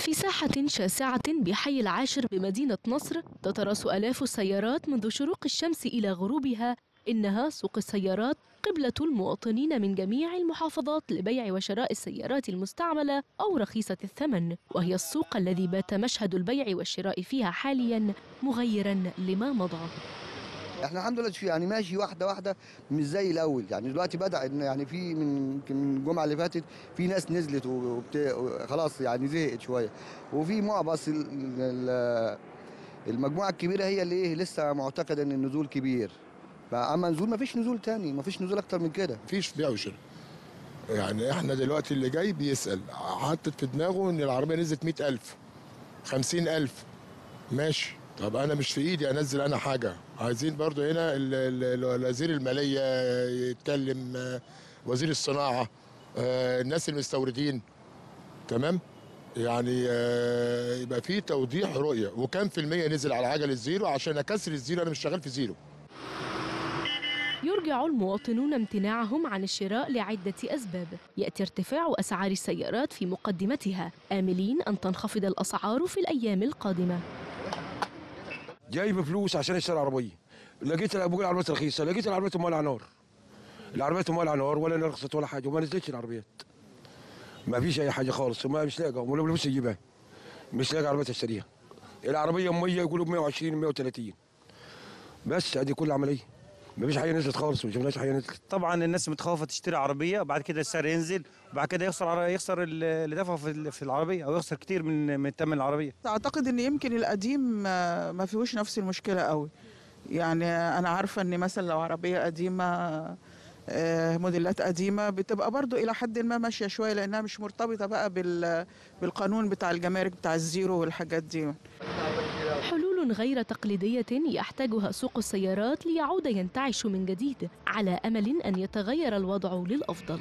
في ساحة شاسعة بحي العاشر بمدينة نصر تتراس آلاف السيارات منذ شروق الشمس إلى غروبها إنها سوق السيارات قبلة المواطنين من جميع المحافظات لبيع وشراء السيارات المستعملة أو رخيصة الثمن وهي السوق الذي بات مشهد البيع والشراء فيها حاليا مغيرا لما مضى احنا الحمد لله يعني ماشي واحده واحده مش زي الاول يعني دلوقتي بدا ان يعني في من يمكن من الجمعه اللي فاتت في ناس نزلت وبت... خلاص يعني زهقت شويه وفي معبس ال... ال... المجموعه الكبيره هي اللي ايه لسه معتقده ان النزول كبير فاما نزول ما فيش نزول تاني ما فيش نزول اكتر من كده مفيش بيع وشراء يعني احنا دلوقتي اللي جاي بيسال حاطط في دماغه ان العربيه نزلت 100000 50000 ماشي طب انا مش في ايدي انزل انا حاجه عايزين برضو هنا ال- ال- ال- وزير الماليه يتكلم آه، وزير الصناعه آه، الناس المستوردين تمام يعني آه، يبقى في توضيح رؤيه وكم في الميه نزل على عجل الزيرو عشان اكسر الزيرو انا مش شغال في زيرو يرجع المواطنون امتناعهم عن الشراء لعدة أسباب يأتي ارتفاع أسعار السيارات في مقدمتها آملين أن تنخفض الأسعار في الأيام القادمة جايب فلوس عشان اشتري عربيه لقيت بقول العربيات رخيصه لقيت العربيات مولعه نار العربيات مولعه نار ولا رخصت ولا حاجه وما نزلتش العربيات ما فيش اي حاجه خالص ما مش لاقى ولا فلوس اجيبها مش لاقى عربيات اشتريها العربيه 100 يقولوا ب 120 130 بس ادي كل عمليه ما فيش حاجه نزلت خالص ما شفناش حاجه نزلت طبعا الناس متخوفه تشتري عربيه وبعد كده السعر ينزل وبعد كده يخسر عر- يخسر ال- اللي دفعه في ال- في العربيه او يخسر كتير من من ثمن العربيه اعتقد ان يمكن القديم آه، ما فيهوش نفس المشكله قوي يعني انا عارفه ان مثلا لو عربيه قديمه آه، موديلات قديمه بتبقى برضو الى حد ما ماشيه شويه لانها مش مرتبطه بقى بال- بالقانون بتاع الجمارك بتاع الزيرو والحاجات دي حلول غير تقليدية يحتاجها سوق السيارات ليعود ينتعش من جديد على أمل أن يتغير الوضع للأفضل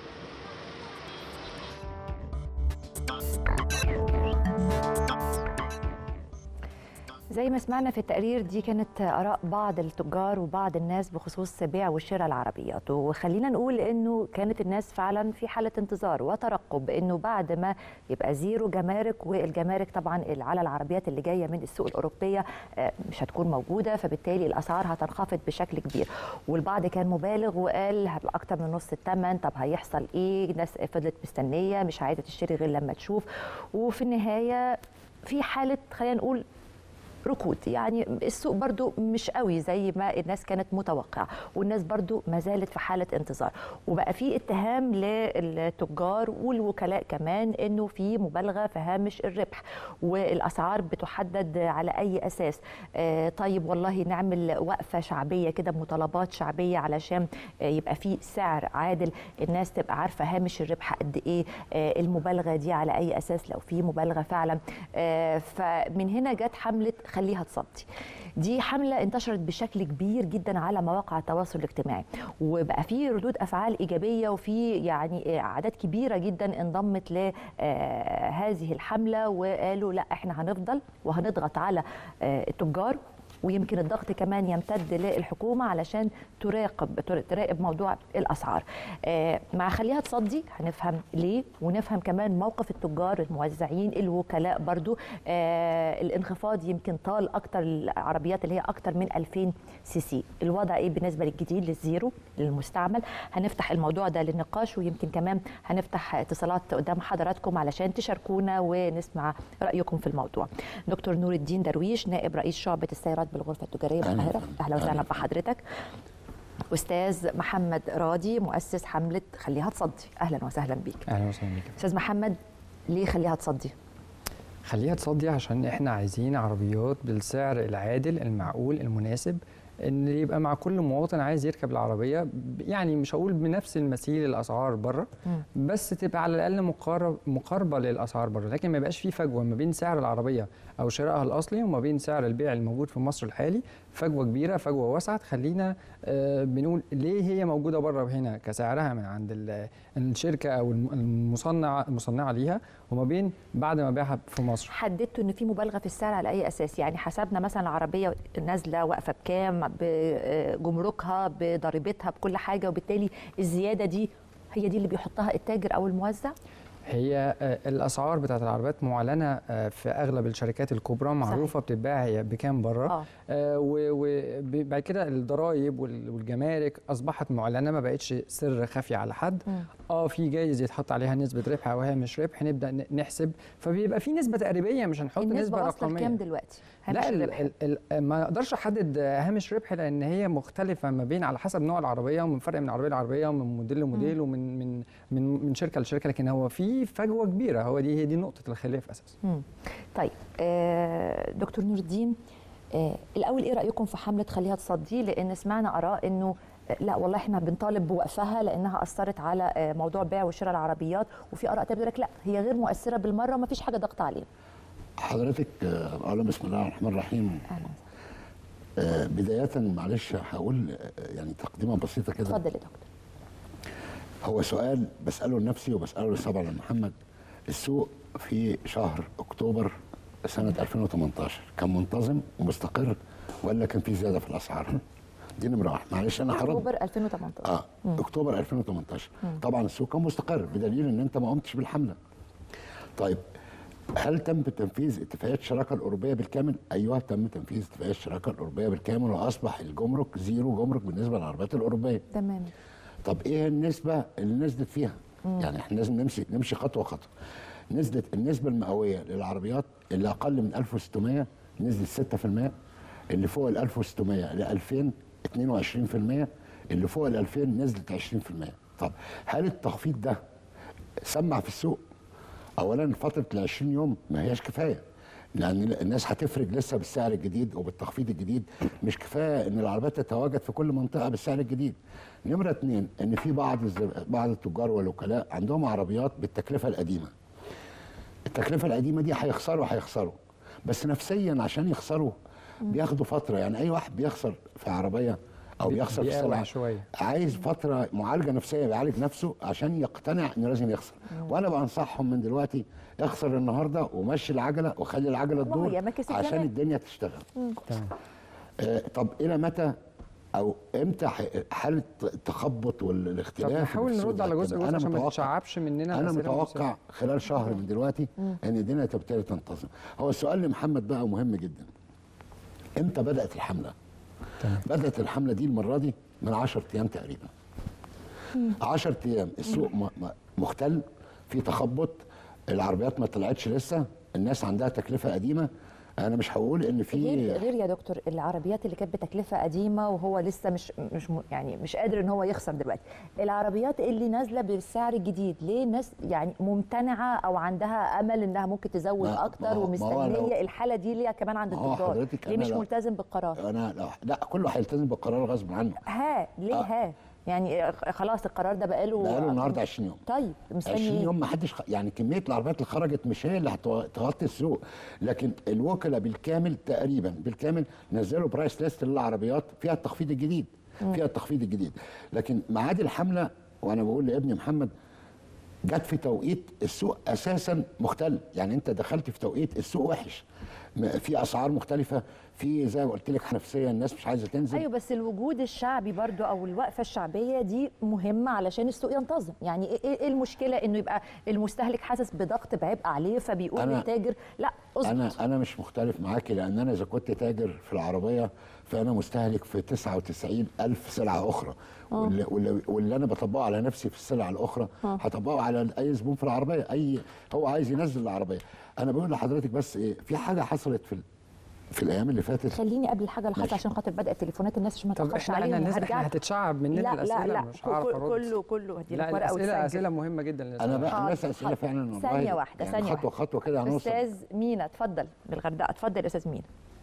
زي ما سمعنا في التقرير دي كانت آراء بعض التجار وبعض الناس بخصوص بيع وشراء العربيات وخلينا نقول انه كانت الناس فعلا في حالة انتظار وترقب انه بعد ما يبقى زيرو جمارك والجمارك طبعا على العربيات اللي جاية من السوق الأوروبية آه، مش هتكون موجودة فبالتالي الأسعار هتنخفض بشكل كبير والبعض كان مبالغ وقال هتبقى أكتر من نص الثمن طب هيحصل إيه ناس فضلت مستنية مش عايزة تشتري غير لما تشوف وفي النهاية في حالة خلينا نقول ركود يعني السوق برضو مش قوي زي ما الناس كانت متوقعة والناس برضو ما زالت في حالة انتظار وبقى في اتهام للتجار والوكلاء كمان انه في مبالغة في هامش الربح والاسعار بتحدد على اي اساس آه طيب والله نعمل وقفة شعبية كده مطالبات شعبية علشان آه يبقى في سعر عادل الناس تبقى عارفة هامش الربح قد ايه آه المبالغة دي على اي اساس لو في مبالغة فعلا آه فمن هنا جت حملة خليها تصدي دي حملة انتشرت بشكل كبير جدا على مواقع التواصل الاجتماعي وبقى في ردود افعال ايجابيه وفي يعني اعداد كبيره جدا انضمت لهذه الحمله وقالوا لا احنا هنفضل وهنضغط على آه، التجار ويمكن الضغط كمان يمتد للحكومه علشان تراقب تراقب موضوع الاسعار آه، مع خليها تصدي هنفهم ليه ونفهم كمان موقف التجار الموزعين الوكلاء برضو آه، الانخفاض يمكن طال اكتر العربيات اللي هي اكتر من 2000 سي سي الوضع ايه بالنسبه للجديد للزيرو للمستعمل هنفتح الموضوع ده للنقاش ويمكن كمان هنفتح اتصالات قدام حضراتكم علشان تشاركونا ونسمع رايكم في الموضوع دكتور نور الدين درويش نائب رئيس شعبه السيارات بالغرفه التجاريه بالقاهره اهلا وسهلا بحضرتك استاذ محمد راضي مؤسس حمله خليها تصدي اهلا وسهلا بيك اهلا وسهلا بيك استاذ محمد ليه خليها تصدي خليها تصدي عشان احنا عايزين عربيات بالسعر العادل المعقول المناسب ان يبقى مع كل مواطن عايز يركب العربيه ب- يعني مش هقول بنفس المثيل الاسعار بره بس تبقى على الاقل مقارب مقاربه للاسعار بره لكن ما يبقاش في فجوه ما بين سعر العربيه او شرائها الاصلي وما بين سعر البيع الموجود في مصر الحالي فجوه كبيره فجوه واسعه تخلينا آه، بنقول ليه هي موجوده بره هنا كسعرها من عند ال- الشركه او الم- المصنع المصنعه ليها وما بين بعد ما بيعها في مصر حددتوا ان في مبالغه في السعر على اي اساس يعني حسبنا مثلا العربيه نازله واقفه بكام بجمركها بضريبتها بكل حاجه وبالتالي الزياده دي هي دي اللي بيحطها التاجر او الموزع هي آه، الاسعار بتاعت العربيات معلنه آه، في اغلب الشركات الكبرى معروفه بتتباع هي بكام بره اه وبعد كده الضرايب وال- والجمارك اصبحت معلنه ما بقتش سر خفي على حد مم. اه في جايز يتحط عليها نسبه ربح او هامش ربح نبدا ن- نحسب فبيبقى في نسبه تقريبيه مش هنحط نسبه النسبه واصله رقميه لكام دلوقتي هامش لا ال الربح ال ال ما اقدرش احدد هامش ربح لان هي مختلفه ما بين على حسب نوع العربيه ومن فرق من عربيه لعربيه ومن موديل لموديل ومن من من من شركه لشركه لكن هو في فجوه كبيره هو دي هي دي نقطه الخلاف اساسا مم. طيب آه، دكتور نور الدين آه، الاول ايه رايكم في حمله خليها تصدي لان سمعنا اراء انه آه، لا والله احنا بنطالب بوقفها لانها اثرت على آه، موضوع بيع وشراء العربيات وفي اراء تانية بتقول لك لا هي غير مؤثره بالمره وما فيش حاجه ضغط عليها حضرتك آه، اولا بسم الله الرحمن الرحيم اهلا آه، بدايه معلش هقول آه، يعني تقديمه بسيطه كده اتفضل يا دكتور هو سؤال بساله لنفسي وبساله لصبرا محمد السوق في شهر اكتوبر سنه 2018 كان منتظم ومستقر ولا كان في زياده في الاسعار؟ دي نمره واحد معلش انا هرد اكتوبر 2018 اه اكتوبر 2018 طبعا السوق كان مستقر بدليل ان انت ما قمتش بالحمله طيب هل تم تنفيذ اتفاقيات الشراكه الاوروبيه بالكامل؟ ايوه تم تنفيذ اتفاقيات الشراكه الاوروبيه بالكامل واصبح الجمرك زيرو جمرك بالنسبه للعربيات الاوروبيه. تمام طب ايه النسبه اللي نزلت فيها؟ يعني احنا لازم نمشي نمشي خطوه خطوه. نزلت النسبه المئويه للعربيات اللي اقل من 1600 نزلت 6% اللي فوق ال 1600 ل 2000 22% اللي فوق ال 2000 نزلت 20% طب هل التخفيض ده سمع في السوق؟ اولا فتره ال 20 يوم ما هياش كفايه لان الناس هتفرج لسه بالسعر الجديد وبالتخفيض الجديد مش كفايه ان العربيات تتواجد في كل منطقه بالسعر الجديد نمره اثنين ان في بعض الز- بعض التجار والوكلاء عندهم عربيات بالتكلفه القديمه التكلفه القديمه دي هيخسروا هيخسروا بس نفسيا عشان يخسروا بياخدوا فتره يعني اي واحد بيخسر في عربيه او بي- بيخسر في بيقاوح سلعه شوية. عايز فتره معالجه نفسيه بيعالج نفسه عشان يقتنع انه لازم يخسر وانا بنصحهم من دلوقتي اخسر النهارده ومشي العجله وخلي العجله ما هي تدور ما كسب عشان زمان. الدنيا تشتغل تمام آه طب الى متى او امتى ح- حاله التخبط طب والاختلاف نحاول اللي في نرد السوق على ده جزء كده؟ جزء أنا عشان ما متوقع- تتشعبش مننا انا أسئلة متوقع خلال شهر من دلوقتي ان الدنيا تبتدي تنتظم هو السؤال لمحمد بقى مهم جدا امتى بدات الحمله تمام. بدات الحمله دي المره دي من 10 ايام تقريبا 10 ايام السوق م- م- مختل في تخبط العربيات ما طلعتش لسه الناس عندها تكلفه قديمه انا مش هقول ان في غير غير يا دكتور العربيات اللي كانت بتكلفه قديمه وهو لسه مش مش م- يعني مش قادر ان هو يخسر دلوقتي العربيات اللي نازله بالسعر الجديد ليه الناس يعني ممتنعه او عندها امل انها ممكن تزود ما- ما اكتر هو- ما هو ومستنيه لو- الحاله دي ليها كمان عند ما هو التجار حضرتك ليه أنا مش لو- ملتزم بالقرار انا لا, لا كله هيلتزم بالقرار غصب عنه ها ليه آه. ها يعني خلاص القرار ده بقاله بقاله النهارده 20 يوم طيب مستني 20 إيه؟ يوم ما حدش خ... يعني كميه العربيات اللي خرجت مش هي اللي هتغطي السوق لكن الوكلاء بالكامل تقريبا بالكامل نزلوا برايس ليست للعربيات فيها التخفيض الجديد فيها التخفيض الجديد لكن ميعاد الحمله وانا بقول لابني محمد جت في توقيت السوق اساسا مختل يعني انت دخلت في توقيت السوق وحش م- في اسعار مختلفه في زي ما قلت لك نفسيه الناس مش عايزه تنزل ايوه بس الوجود الشعبي برضو او الوقفه الشعبيه دي مهمه علشان السوق ينتظم يعني ايه إيه المشكله انه يبقى المستهلك حاسس بضغط بعبء عليه فبيقول أنا- للتاجر لا انا اظبط انا مش مختلف معاكي لان انا اذا كنت تاجر في العربيه فانا مستهلك في 99 الف سلعه اخرى واللي, واللي, واللي انا بطبقه على نفسي في السلع الاخرى هطبقه على اي زبون في العربيه اي هو عايز ينزل العربيه انا بقول لحضرتك بس ايه في حاجه حصلت في ال- في الايام اللي فاتت خليني قبل الحاجه اللي حصلت ماشي. عشان خاطر بدات تليفونات الناس عشان ما طب تاخرش احنا احنا عليهم الناس احنا وهرجع هتتشعب مننا لا الاسئله لا لا مش هعرف كل- ارد كله كله هدي لا لك ورقه الاسئله وتسجل اسئله مهمه جدا انا للأسئلة. بقى حاضر، الناس اسئله حاضر. فعلا والله ثانيه واحده يعني ثانيه خطوه واحده خطوه كده هنوصل استاذ مينا اتفضل بالغردقه اتفضل يا استاذ مينا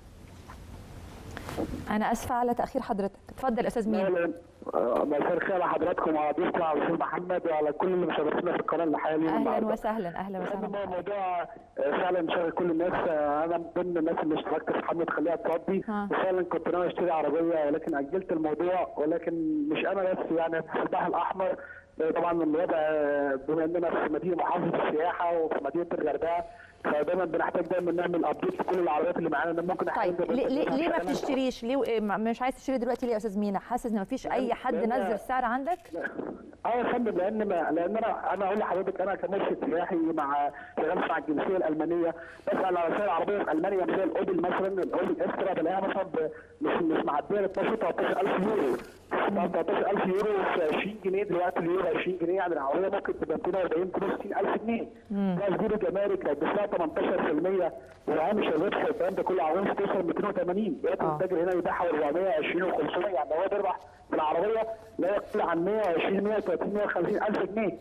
انا اسفه على تاخير حضرتك اتفضل يا استاذ مينا اهلا آه، مساء الخير على حضراتكم وعلى ضيوفنا على الاستاذ محمد وعلى كل اللي مشرفينا في القناه الحالي اهلا وسهلا اهلا هذا وسهلا موضوع آه، فعلا شاغل كل الناس آه، انا من ضمن الناس اللي اشتركت في حمله خليها تصدي ها. وفعلا كنت ناوي اشتري عربيه ولكن اجلت الموضوع ولكن مش انا بس يعني في البحر الاحمر آه، طبعا الوضع آه، بما اننا في مدينه محافظه السياحه وفي مدينه الغردقه فدايما بنحتاج دايما نعمل ابديت في كل العربيات اللي معانا ممكن طيب أحياناً ليه, ليه, ليه ما أحياناً- بتشتريش ليه إيه، ما- مش عايز تشتري دلوقتي ليه يا استاذ مينا حاسس ان مفيش اي حد لأن- نزل السعر عندك اه يا فندم لان ما لان انا انا اقول لحضرتك انا كمرشد سياحي مع شغال مع الجنسيه الالمانيه بسال على وسائل عربيه في المانيا زي الاوبل مثلا الاوبل اكسترا بلاقيها مثلا ب- مش مش معديه ال 12 13000 يورو 13000 يورو في 20 جنيه دلوقتي اليورو 20 جنيه يعني العربيه ممكن تبقى 240 260 الف جنيه بلس جيب الجمارك هتدفع لها 18% وهامش الربح الكلام ده كله عربيه توصل 280 دلوقتي آه. التاجر هنا يبيعها 420 و500 يعني هو بيربح في العربيه لا يقل عن 120 130 150 الف جنيه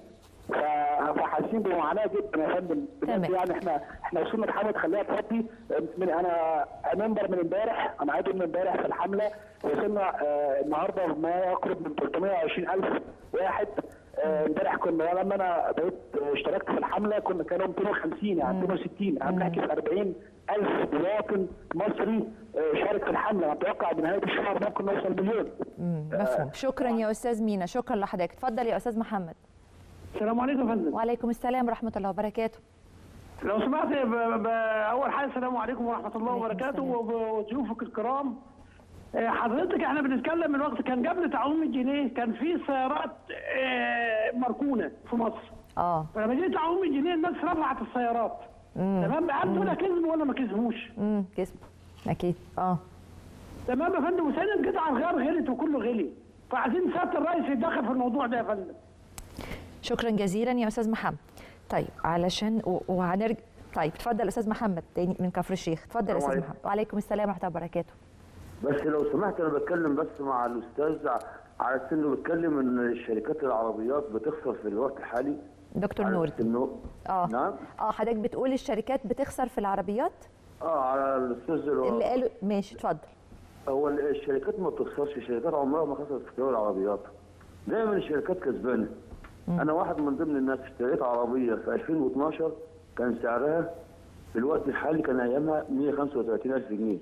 ف- فحاسين بمعاناه جدا يا فندم بجد تمام. يعني احنا احنا وصلنا لحمله تخليها تربي من انا منبر من امبارح انا عضو من امبارح في الحمله وصلنا آه النهارده ما يقرب من 320 الف واحد آه، امبارح كنا لما انا بقيت آه، اشتركت في الحمله كنا كانوا 250 يعني 260 يعني بنحكي في 40 الف مواطن مصري آه، شارك في الحمله نتوقع بنهايه الشهر ممكن نوصل مليون مم، مفهوم شكرا يا استاذ مينا شكرا لحضرتك اتفضل يا استاذ محمد السلام عليكم يا فندم وعليكم السلام ورحمه الله وبركاته لو سمحت ب- ب- اول حاجه السلام عليكم ورحمه الله عليكم وبركاته السلام. وب- وضيوفك الكرام آه، حضرتك احنا بنتكلم من وقت كان قبل تعويم الجنيه كان في سيارات آه، مركونه في مصر اه فلما جه تعويم الجنيه الناس رفعت السيارات تمام هل دول كسبوا ولا ما كسبوش؟ امم كسب اكيد اه تمام يا فندم وثانيا القطع الغيار غلت وكله غلي فعايزين سياده الرئيس يتدخل في الموضوع ده يا فندم شكرا جزيلا يا استاذ محمد طيب علشان و- وهنرجع طيب اتفضل استاذ محمد تاني من كفر الشيخ اتفضل يا السلام استاذ عليكم. محمد وعليكم السلام ورحمه الله وبركاته بس لو سمحت انا بتكلم بس مع الاستاذ ع- على أساس انه بيتكلم ان الشركات العربيات بتخسر في الوقت الحالي دكتور على نور أساس إنه اه نعم اه حضرتك بتقول الشركات بتخسر في العربيات اه على الاستاذ اللي هو- اللي قالوا ماشي اتفضل هو ال- الشركات ما بتخسرش الشركات عمرها ما خسرت في دول العربيات دايما الشركات كسبانه انا واحد من ضمن الناس اشتريت عربيه في 2012 كان سعرها في الوقت الحالي كان ايامها 135 الف جنيه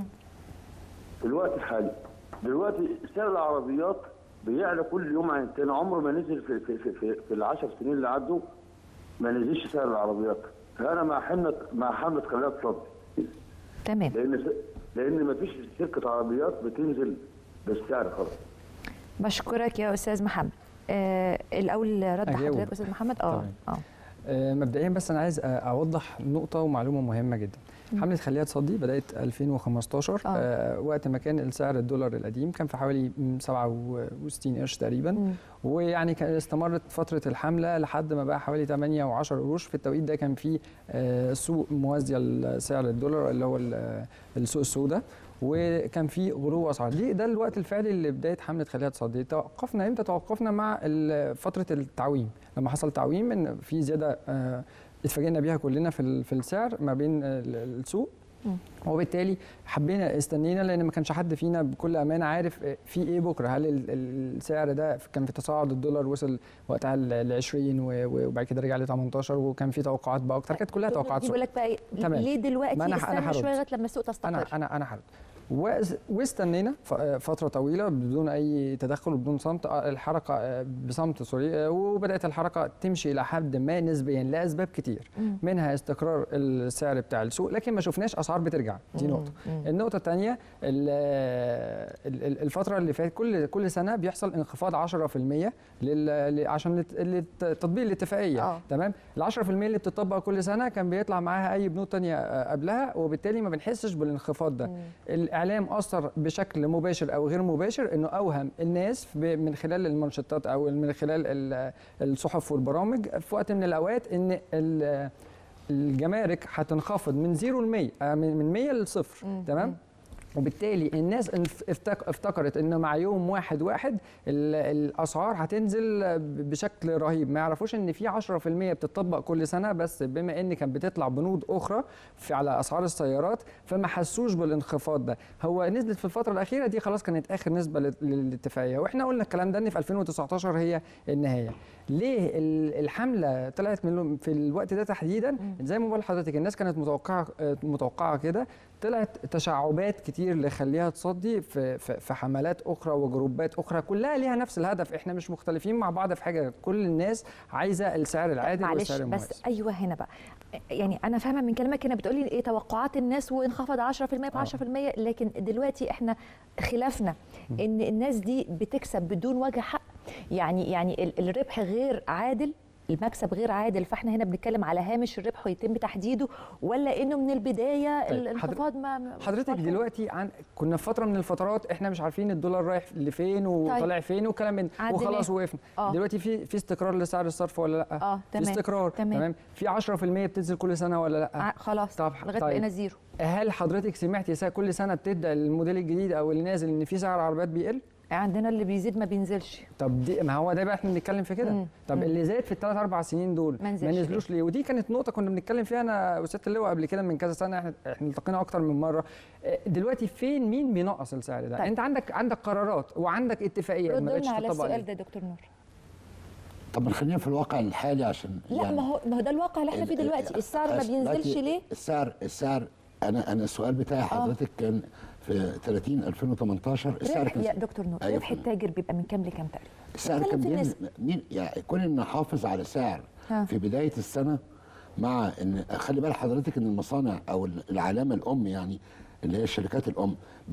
في الوقت الحالي دلوقتي سعر العربيات بيعلى كل يوم عن التاني عمره ما نزل في في في, في, في العشر سنين اللي عدوا ما نزلش سعر العربيات فانا مع حمله مع حمله خليها تصدي تمام لان لان ما فيش شركه عربيات بتنزل بالسعر خلاص بشكرك يا استاذ محمد آه الاول رد أجاوب. حضرتك استاذ محمد اه تمام. اه آه، مبدئيا بس انا عايز آه، اوضح نقطه ومعلومه مهمه جدا حمله خليها تصدي بدات 2015 آه. آه. وقت ما كان السعر الدولار القديم كان في حوالي م، 67 قرش تقريبا مم. ويعني كان استمرت فتره الحمله لحد ما بقى حوالي 8 و10 قروش في التوقيت ده كان في آه، سوق موازيه لسعر الدولار اللي هو ال- السوق السوداء وكان في غلو اسعار دي ده الوقت الفعلي اللي بدايه حمله خليها تصدي توقفنا امتى توقفنا مع ال- فتره التعويم لما حصل تعويم ان في زياده آه، اتفاجئنا بيها كلنا في ال- في السعر ما بين ال- السوق وبالتالي حبينا استنينا لان ما كانش حد فينا بكل امانه عارف في ايه بكره هل ال- ال- السعر ده كان في تصاعد الدولار وصل وقتها ل 20 و- وبعد كده رجع ل 18 وكان في توقعات بقى اكتر كانت كلها توقعات بيقول سوق. لك بقى إيه؟ تمام. ليه دلوقتي ما أنا- أنا استنى هرد. شويه لغايه لما السوق تستقر انا انا انا هرد وز- واستنينا ف- فتره طويله بدون اي تدخل وبدون صمت آه، الحركه آه، بصمت سوري آه، وبدات الحركه تمشي الى حد ما نسبيا لاسباب كتير مم. منها استقرار السعر بتاع السوق لكن ما شفناش اسعار بترجع دي مم. نقطه مم. النقطه الثانيه الفتره اللي فاتت كل كل سنه بيحصل انخفاض 10% لل ل- عشان لت- لت- تطبيق الاتفاقيه آه. تمام ال 10% اللي بتطبق كل سنه كان بيطلع معاها اي بنود تانية آه، قبلها وبالتالي ما بنحسش بالانخفاض ده الاعلام اثر بشكل مباشر او غير مباشر انه اوهم الناس ب- من خلال المانشيتات او من خلال ال- الصحف والبرامج في وقت من الاوقات ان ال- الجمارك هتنخفض من 0 ل 100 آه، من من 100 لصفر تمام وبالتالي الناس انف- افتك- افتكرت ان مع يوم واحد واحد ال- الاسعار هتنزل ب- بشكل رهيب ما يعرفوش ان في 10% بتطبق كل سنه بس بما ان كانت بتطلع بنود اخرى في على اسعار السيارات فما حسوش بالانخفاض ده هو نزلت في الفتره الاخيره دي خلاص كانت اخر نسبه لل- للاتفاقيه واحنا قلنا الكلام ده ان في 2019 هي النهايه ليه ال- الحمله طلعت من في الوقت ده تحديدا زي ما بقول لحضرتك الناس كانت متوقعه آه، متوقعه كده طلعت تشعبات كتير اللي يخليها تصدي في, في, في حملات اخرى وجروبات اخرى كلها ليها نفس الهدف احنا مش مختلفين مع بعض في حاجه كل الناس عايزه السعر العادل معلش والسعر المناسب بس ايوه هنا بقى يعني انا فاهمه من كلامك هنا بتقولي ايه توقعات الناس وانخفض 10% ب 10% لكن دلوقتي احنا خلافنا ان الناس دي بتكسب بدون وجه حق يعني يعني ال- الربح غير عادل المكسب غير عادل فاحنا هنا بنتكلم على هامش الربح ويتم تحديده ولا انه من البدايه طيب، الانخفاض ما ما- حضرتك دلوقتي عن كنا في فتره من الفترات احنا مش عارفين الدولار رايح لفين وطالع فين وكلام من عديناه. وخلاص وقفنا آه. دلوقتي في في استقرار لسعر الصرف ولا لا اه تمام في استقرار تمام, تمام في 10% بتنزل كل سنه ولا لا ع- خلاص طب لغايه طيب. بقينا زيرو هل حضرتك سمعتي سا- كل سنه بتبدا الموديل الجديد او اللي نازل ان في سعر العربيات بيقل عندنا اللي بيزيد ما بينزلش طب دي ما هو ده بقى احنا بنتكلم في كده مم. طب مم. اللي زاد في الثلاث اربع سنين دول ما ما نزلش ليه؟ نزلوش ليه ودي كانت نقطه كنا بنتكلم فيها انا وست اللواء قبل كده من كذا سنه احنا احنا التقينا اكتر من مره اه، دلوقتي فين مين بينقص السعر ده طيب. طيب. انت عندك عندك قرارات وعندك اتفاقيه رد ما بقتش لنا على تطبق السؤال ليه؟ ده يا دكتور نور طب ما خلينا في الواقع الحالي عشان لا ما هو ما هو ده الواقع اللي احنا فيه ال- ال- دلوقتي السعر ما دلوقتي بينزلش ليه السعر السعر انا انا السؤال بتاعي حضرتك كان في 30 2018 السعر ربح كان يا دكتور نور أيوة ربح فندم. التاجر بيبقى من كام لكام تقريبا السعر نتكلم كان في بين النسبة. مين يعني كون ان نحافظ على سعر ها. في بدايه السنه مع ان خلي بال حضرتك ان المصانع او العلامه الام يعني اللي هي الشركات الام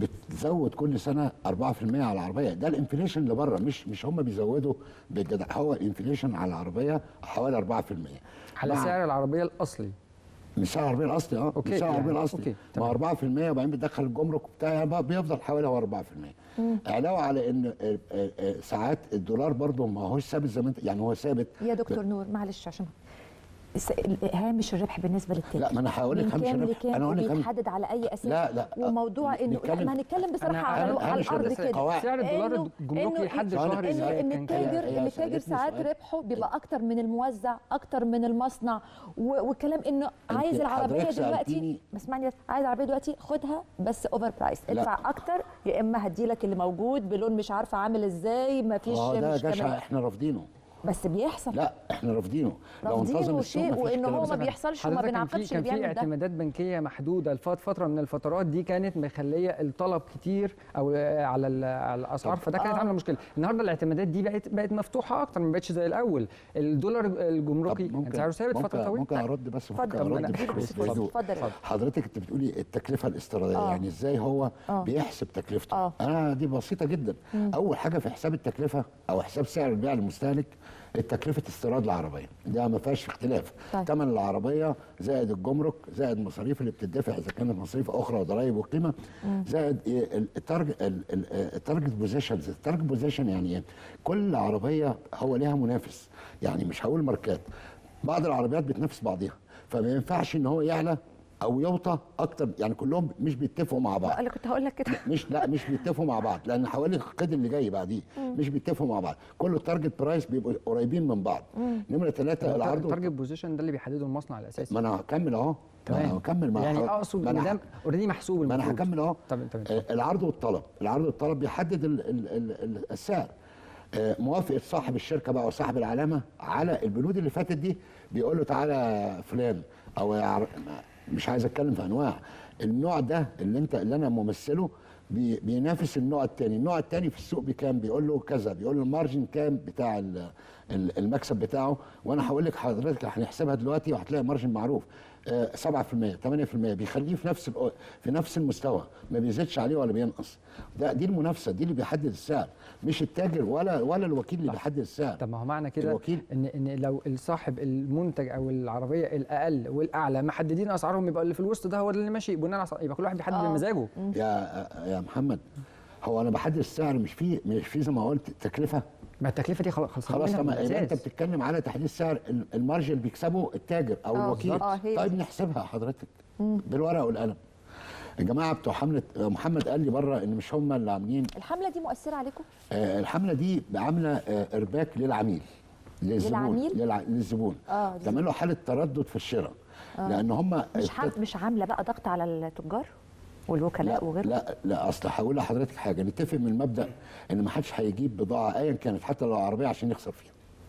بتزود كل سنه 4% على العربيه ده الانفليشن اللي بره مش مش هم بيزودوا بالجدع هو الانفليشن على العربيه حوالي 4% على مع- سعر العربيه الاصلي مش سعر العربيه الاصلي اه أوكي، مش سعر العربيه يعني الاصلي أوكي، ما 4% وبعدين بتدخل الجمرك بتاعي بقى بيفضل حوالي هو 4% مم. علاوه على ان آه، آه، آه، ساعات الدولار برضه ما هوش ثابت زي ما انت يعني هو ثابت يا دكتور نور معلش عشان الس- ال- هامش الربح بالنسبه للتاجر لا، ما أنا هقول لك من هامش كام الربح. لكام أنا هقول لك هامش- بيتحدد على اي اساس لا، لا، وموضوع انه لا نتكلم- ما هنتكلم بصراحه أنا- على, أنا- على مش الارض هدرس كده قواعد. سعر الدولار إنه- الجمركي إنه لحد إن- شهر إن, ازاي ان كان كده؟ التاجر هي ان التاجر سألتني ساعات سؤال. ربحه بيبقى اكتر من الموزع اكتر من المصنع و- والكلام انه عايز العربيه حضرتك دلوقتي سألتيني- ما اسمعني بس، عايز العربيه دلوقتي خدها بس اوفر برايس لا. ادفع اكتر يا اما هديلك اللي موجود بلون مش عارفه عامل ازاي ما فيش اه ده مش جشع تمام احنا رافضينه بس بيحصل لا احنا رافضينه لو انتظم رافضينه السوق شيء مفيش وان كلام. هو ما بس أنا- بيحصلش وما حضرتك كان بنعاقبش في اللي كان في بيعمل ده اعتمادات بنكيه محدوده لفت فتره من الفترات دي كانت مخليه الطلب كتير او آه، على ال- على الاسعار طب. فده كانت آه. عامله مشكله النهارده الاعتمادات دي بقت بقت مفتوحه اكتر ما بقتش زي الاول الدولار الجمركي طب كان سعره ثابت ممكن فتره طويله ممكن ارد بس ممكن اتفضل ارد اتفضل بس- اتفضل بهدوء. اتفضل حضرتك انت بتقولي التكلفه الاستيراديه آه. يعني ازاي هو آه. بيحسب تكلفته آه. انا دي بسيطه جدا مم. اول حاجه في حساب التكلفه او حساب سعر البيع للمستهلك التكلفه استيراد العربيه ده ما فيهاش اختلاف طيب. ثمن العربيه زائد الجمرك زائد المصاريف اللي بتدفع اذا كانت مصاريف اخرى وضرائب وقيمه زائد إيه ال- التارج ال- ال- التارجت بوزيشنز التارجت بوزيشن يعني ايه كل عربيه هو ليها منافس يعني مش هقول ماركات بعض العربيات بتنافس بعضها فما ينفعش ان هو يعلى او يوطى اكتر يعني كلهم مش بيتفقوا مع بعض انا كنت هقول لك كده مش لا مش بيتفقوا مع بعض لان حوالي القيد اللي جاي بعديه مش بيتفقوا مع بعض كل التارجت برايس بيبقوا قريبين من بعض نمره ثلاثه العرض التارجت بوزيشن ده اللي بيحدده المصنع الاساسي ما انا هكمل اهو ما انا تمام. هكمل مع يعني حضرتك. اقصد ما ان أنا ده اوريدي محسوب ما انا المفروض. هكمل اهو طب تمام آه، العرض والطلب العرض والطلب بيحدد ال ال ال ال السعر آه، موافقه صاحب الشركه بقى وصاحب العلامه على البنود اللي فاتت دي بيقول له تعالى يا فلان او يا عر... مش عايز اتكلم في انواع النوع ده اللي انت اللي انا ممثله بي بينافس النوع الثاني النوع الثاني في السوق بكام بيقول له كذا بيقول له المارجن كام بتاع ال- ال- المكسب بتاعه وانا هقول لك حضرتك هنحسبها دلوقتي وهتلاقي مارجن معروف آه، 7% 8% بيخليه في نفس الأو- في نفس المستوى ما بيزيدش عليه ولا بينقص ده دي المنافسه دي اللي بيحدد السعر مش التاجر ولا ولا الوكيل اللي بيحدد السعر طب ما هو معنى كده الوكيل. ان ان لو الصاحب المنتج او العربيه الاقل والاعلى محددين اسعارهم يبقى اللي في الوسط ده هو اللي ماشي بناء على يبقى كل واحد بيحدد آه. بمزاجه يا يا محمد هو انا بحدد السعر مش في مش في زي ما قلت تكلفه ما التكلفه دي خلاص خلاص خلاص طب يبقى انت بتتكلم على تحديد سعر ال- المارجن اللي بيكسبه التاجر او آه، الوكيل آه، هي طيب دي. نحسبها حضرتك بالورقه والقلم الجماعه بتوع حمله محمد قال لي بره ان مش هم اللي عاملين الحمله دي مؤثره عليكم آه، الحمله دي عامله آه، ارباك للعميل للزبون للعميل؟ للع... للزبون اه تعمل له حاله تردد في الشراء لان هم مش حم... مش عامله بقى ضغط على التجار والوكلاء لا وغيره لا لا اصل هقول لحضرتك حاجه نتفق من المبدا ان ما حدش هيجيب بضاعه ايا كانت حتى لو عربيه عشان يخسر فيها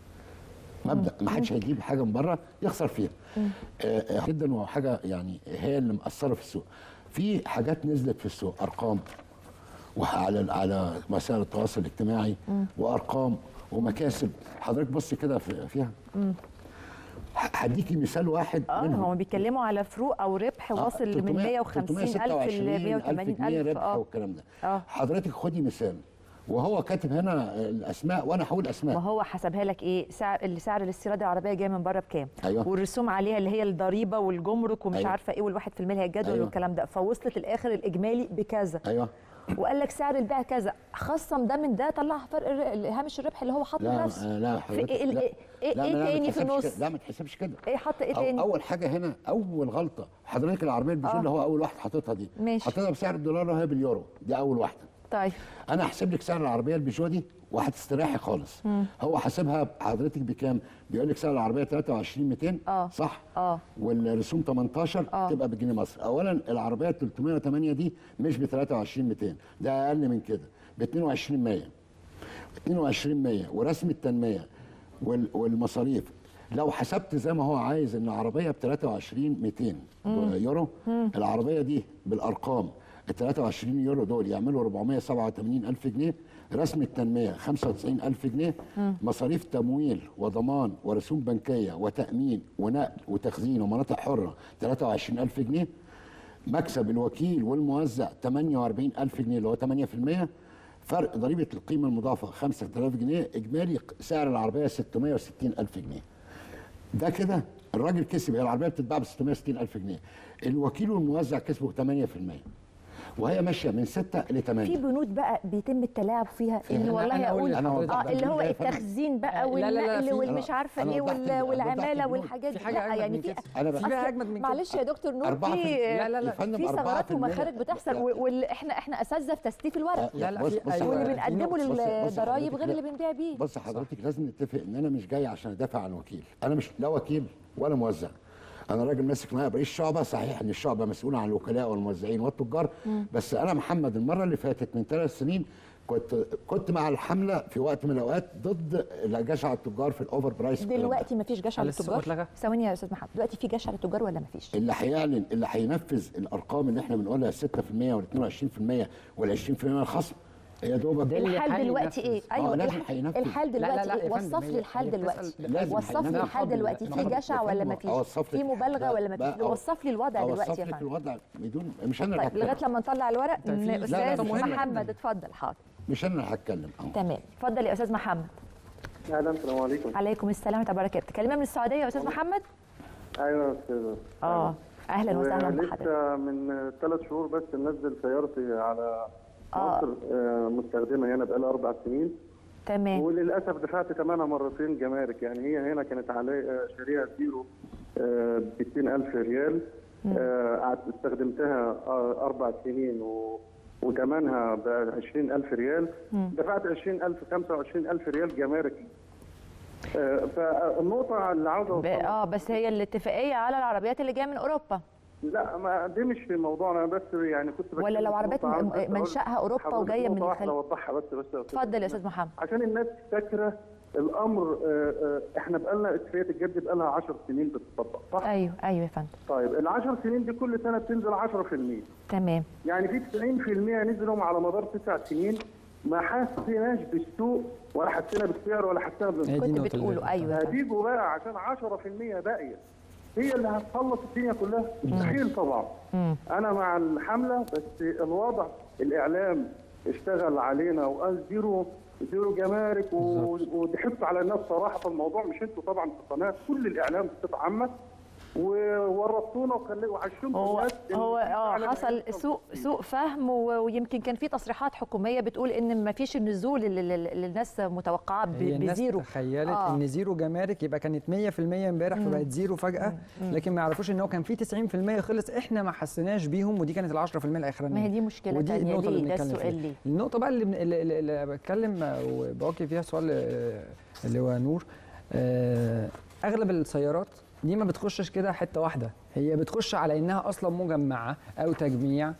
مبدا ما حدش هيجيب حاجه من بره يخسر فيها آه آه، جدا وحاجه يعني هي اللي مأثره في السوق في حاجات نزلت في السوق ارقام وعلى على وسائل التواصل الاجتماعي مم. وارقام ومكاسب حضرتك بص كده في- فيها مم. ه- هديكي مثال واحد اه منهم هم بيتكلموا على فروق او ربح واصل من 150 الف ل 180 جنيه الف ربح اه والكلام ده اه حضرتك خدي مثال وهو كاتب هنا الاسماء وانا هقول اسماء ما هو حسبها لك ايه سعر السعر الاستيراد العربيه جايه من بره بكام أيوة. والرسوم عليها اللي هي الضريبه والجمرك ومش أيوة. عارفه ايه والواحد في المية اللي هي الجدول أيوة. والكلام ده فوصلت الاخر الاجمالي بكذا ايوه وقال لك سعر البيع كذا خصم ده من ده طلع فرق الر- هامش الربح اللي هو حاطه لا لنفسه لا في حضرتك ايه لا. ايه ايه, لا، إيه لا، ما تاني في تحسبش النص كده. لا ما تحسبش كده ايه حط ايه أو تاني اول حاجه هنا اول غلطه حضرتك العربيه البيجو آه. اللي هو اول واحد حاططها دي ماشي. حاططها بسعر الدولار وهي باليورو دي اول واحده طيب انا هحسب لك سعر العربيه البيجو دي وهتستريحي خالص مم. هو حاسبها حضرتك بكام بيقول لك سعر العربيه 23200 اه صح اه والرسوم 18 آه. تبقى بجنيه مصر اولا العربيه 308 دي مش ب 23200 ده اقل من كده ب 2200 2200 ورسم التنميه وال- والمصاريف لو حسبت زي ما هو عايز ان عربيه ب 23200 مم. يورو مم. العربيه دي بالارقام ال 23 يورو دول يعملوا 487 الف جنيه رسم التنميه 95 الف جنيه مم. مصاريف تمويل وضمان ورسوم بنكيه وتامين ونقل وتخزين ومناطق حره 23 الف جنيه مكسب الوكيل والموزع 48 الف جنيه اللي هو 8% فرق ضريبه القيمه المضافه 5000 جنيه اجمالي سعر العربيه 660 الف جنيه ده كده الراجل كسب هي العربيه بتتباع ب 660 الف جنيه الوكيل والموزع كسبوا 8% وهي ماشيه من 6 ل 8 في بنود بقى بيتم التلاعب فيها في- ان أنا- والله أنا أقول اقول لحضرتك اه بقى اللي هو البنود ده يا فندم. التخزين بقى لا، لا، لا، والنقل في- والمش أنا- عارفه أنا ايه وضحت وال- البنود. والعماله وضحت والحاجات في دي حاجة لا أجمد يعني من في كده. أنا بقى- أصل- في حاجة أجمد من كده. معلش يا دكتور نور أربعة في في المية. لا، لا، لا. فندم، في أربعة ثغرات في المية. ومخارج بتحصل واللي احنا احنا اساتذه في تستيف الورق لا، لا، بص- بص واللي حضرتك. بنقدمه بص- بص للضرايب حضرتك، غير لا. اللي بنبيع بيه بص حضرتك لازم نتفق ان انا مش جاي عشان ادافع عن وكيل انا مش لا وكيل ولا موزع انا راجل ماسك معايا رئيس شعبه صحيح ان الشعبه مسؤوله عن الوكلاء والموزعين والتجار مم. بس انا محمد المره اللي فاتت من ثلاث سنين كنت كنت مع الحمله في وقت من الاوقات ضد الجشع التجار في الاوفر برايس والكلام ده. دلوقتي ما فيش جشع لسه للتجار اتلغى؟ ثواني يا استاذ محمد دلوقتي في جشع للتجار ولا ما فيش اللي هيعلن اللي هينفذ الارقام اللي احنا بنقولها 6% وال 22% وال 20% من الخصم يا دوبك الحال دلوقتي ايه ايوه ايوه لازم الح- هينفذ الحال لا، لا، دلوقتي لا ايه يا فندم، وصف هي- لي الحال هي دلوقتي بتسأل- لازم وصف لي هينفذ. الحال دلوقتي يا في فندم، جشع يا ولا فندم، ما فيش أوصف لك- في مبالغه ولا ما بقى فيش أو- وصف لي الوضع دلوقتي اوصف يا لك فندم الوضع بدون مش انا اللي طيب لغايه هتكلم لما نطلع الورق طيب، في- استاذ لا، لا، مهم. محمد اتفضل حاضر مش انا اللي هتكلم أهو. تمام اتفضل يا استاذ محمد اهلا السلام عليكم عليكم السلام ورحمه الله وبركاته كلمه من السعوديه يا استاذ محمد ايوه يا استاذ اه اهلا وسهلا بحضرتك لسه من ثلاث شهور بس منزل سيارتي على آه. مصر آه، مستخدمه هنا بقالها اربع سنين تمام وللاسف دفعت ثمنها مرتين جمارك يعني هي هنا كانت علي شاريها زيرو ب 60000 ريال آه، قعدت استخدمتها آه، اربع سنين و وثمنها ب 20000 ريال مم. دفعت 20000 25000 ريال جمارك آه، فالنقطة اللي عاوز ب- أوصلها اه بس هي الاتفاقيه على العربيات اللي جايه من اوروبا لا ما دي مش في موضوعنا بس يعني كنت ولا بتكلم لو في عربيات نقطة عاوز م- بس أقول منشأها أوروبا حضرتك وجاية من نقطة واحدة الخليج. أوضحها بس بس يا أستاذ اتفضل يا استاذ محمد عشان الناس فاكرة الأمر آه، آه، إحنا بقالنا اتفاقية الجد بقالها 10 سنين بتطبق صح؟ ايوه ايوه يا فندم طيب ال 10 سنين دي كل سنة بتنزل 10% تمام يعني في 90% نزلوا على مدار تسع سنين ما حسيناش بالسوق ولا حسينا بالسعر ولا حسينا هي دي بالنقطة النقطة بتقولوا اللي- ايوه يا فندم. هتيجوا بقى عشان 10% باقية هي اللي هتخلص الدنيا كلها مستحيل طبعا مم. انا مع الحمله بس الوضع الاعلام اشتغل علينا وقال زيرو زيرو جمارك و- وضحكتوا على الناس صراحه في الموضوع مش انتوا طبعا في القناه كل الاعلام بصفه عامه وورطونا وخلي- وعشمتوا هو الناس إن هو مفيش اه إعلام حصل هيحصل سوء تفصيل. سوء فهم و- ويمكن كان في تصريحات حكوميه بتقول ان ما فيش النزول اللي اللي- اللي الناس متوقعاه ب- هي الناس بزيرو تخيلت آه. ان زيرو جمارك يبقى كانت 100% امبارح فبقت زيرو فجاه لكن ما يعرفوش ان هو كان في 90% خلص احنا ما حسيناش بيهم ودي كانت ال 10% الاخرانيه ما هي دي مشكلة ودي تانية. النقطه اللي ليه؟ ده بنتكلم السؤال فيها ليه؟ النقطه بقى اللي, بن... اللي, اللي- اللي بتكلم آه، وبواكي فيها سؤال آه، اللي هو نور آه، اغلب السيارات دي ما بتخشش كده حته واحده هي بتخش على انها اصلا مجمعه او تجميع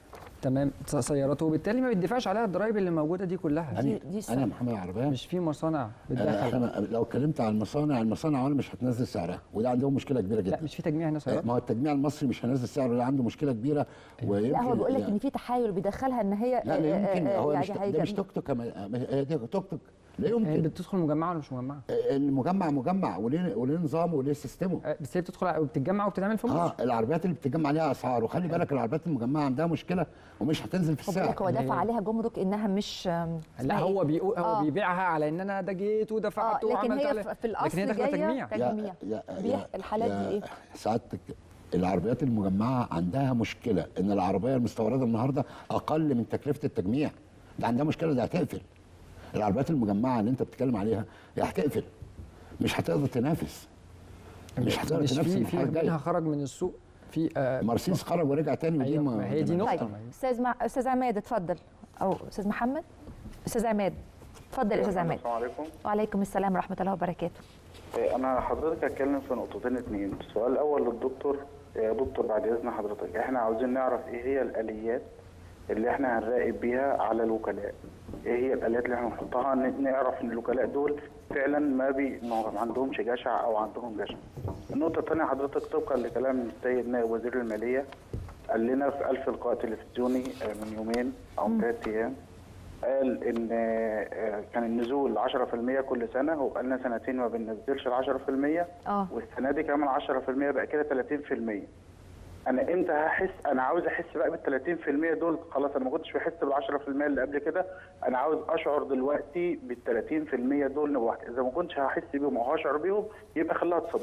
تمام س- سيارات وبالتالي ما بيدفعش عليها الضرايب اللي موجوده دي كلها انا انا محمد عربان مش في مصانع آه، بتدخل احنا لو اتكلمت عن المصانع المصانع اولا مش هتنزل سعرها وده عندهم مشكله كبيره جدا لا مش في تجميع هنا سيارات ما هو التجميع المصري مش هينزل سعره ده عنده مشكله كبيره ويمكن لا هو بيقول لك يعني- ان في تحايل بيدخلها ان هي لا لا يمكن آه، آه، هو يعني مش ده هيجم- مش توك توك أما- هي دي توك توك لا يمكن هي بتدخل مجمعه ولا مش مجمعه؟ المجمع مجمع وليه وليه نظامه وليه سيستمه بس هي بتدخل وبتتجمع وبتتعمل في مصر اه العربيات اللي بتتجمع عليها اسعار وخلي بالك العربيات المجمعه عندها مشكله ومش هتنزل في هو بيقول السعر لك هو دافع عليها جمرك انها مش آم، لا اسمها هو إيه؟ بيقول هو آه. بيبيعها على ان انا ده جيت ودفعت آه، لكن وعملت هي عليه. في- في الأصل لكن هي داخله جاية تجميع تجميع. بيع الحالات دي ايه؟ سعادتك العربيات المجمعه عندها مشكله ان العربيه المستورده النهارده اقل من تكلفه التجميع ده عندها مشكله ده هتقفل العربيات المجمعه اللي انت بتتكلم عليها هي هتقفل مش هتقدر تنافس مش هتقدر مش تنافس في الحاجه في منها الجايه خرج من السوق في آه مرسيدس خرج ورجع تاني ودي أيوة، ما ما هي دي نقطة. طيب استاذ مع... استاذ عماد اتفضل او استاذ محمد استاذ عماد اتفضل يا استاذ عماد السلام عليكم وعليكم السلام ورحمه الله وبركاته إيه، انا حضرتك هتكلم في نقطتين اتنين السؤال الاول للدكتور يا دكتور بعد اذن حضرتك احنا عاوزين نعرف ايه هي الاليات اللي احنا هنراقب بيها على الوكلاء ايه هي الاليات اللي احنا نحطها ن- نعرف ان الوكلاء دول فعلا ما بي ما عندهمش جشع او عندهم جشع النقطه الثانيه حضرتك طبقا لكلام السيد نائب وزير الماليه قال لنا في ألف لقاء تلفزيوني آه، من يومين او من ثلاث ايام قال ان آه، كان النزول 10% كل سنه هو بقالنا سنتين ما بننزلش ال 10% اه والسنه دي كمان 10% بقى كده 30% انا امتى هحس انا عاوز احس بقى بال 30% دول خلاص انا ما كنتش بحس بال 10% اللي قبل كده انا عاوز اشعر دلوقتي بال 30% دول لوحدي اذا ما كنتش هحس بيهم او هشعر بيهم يبقى خليها تصدق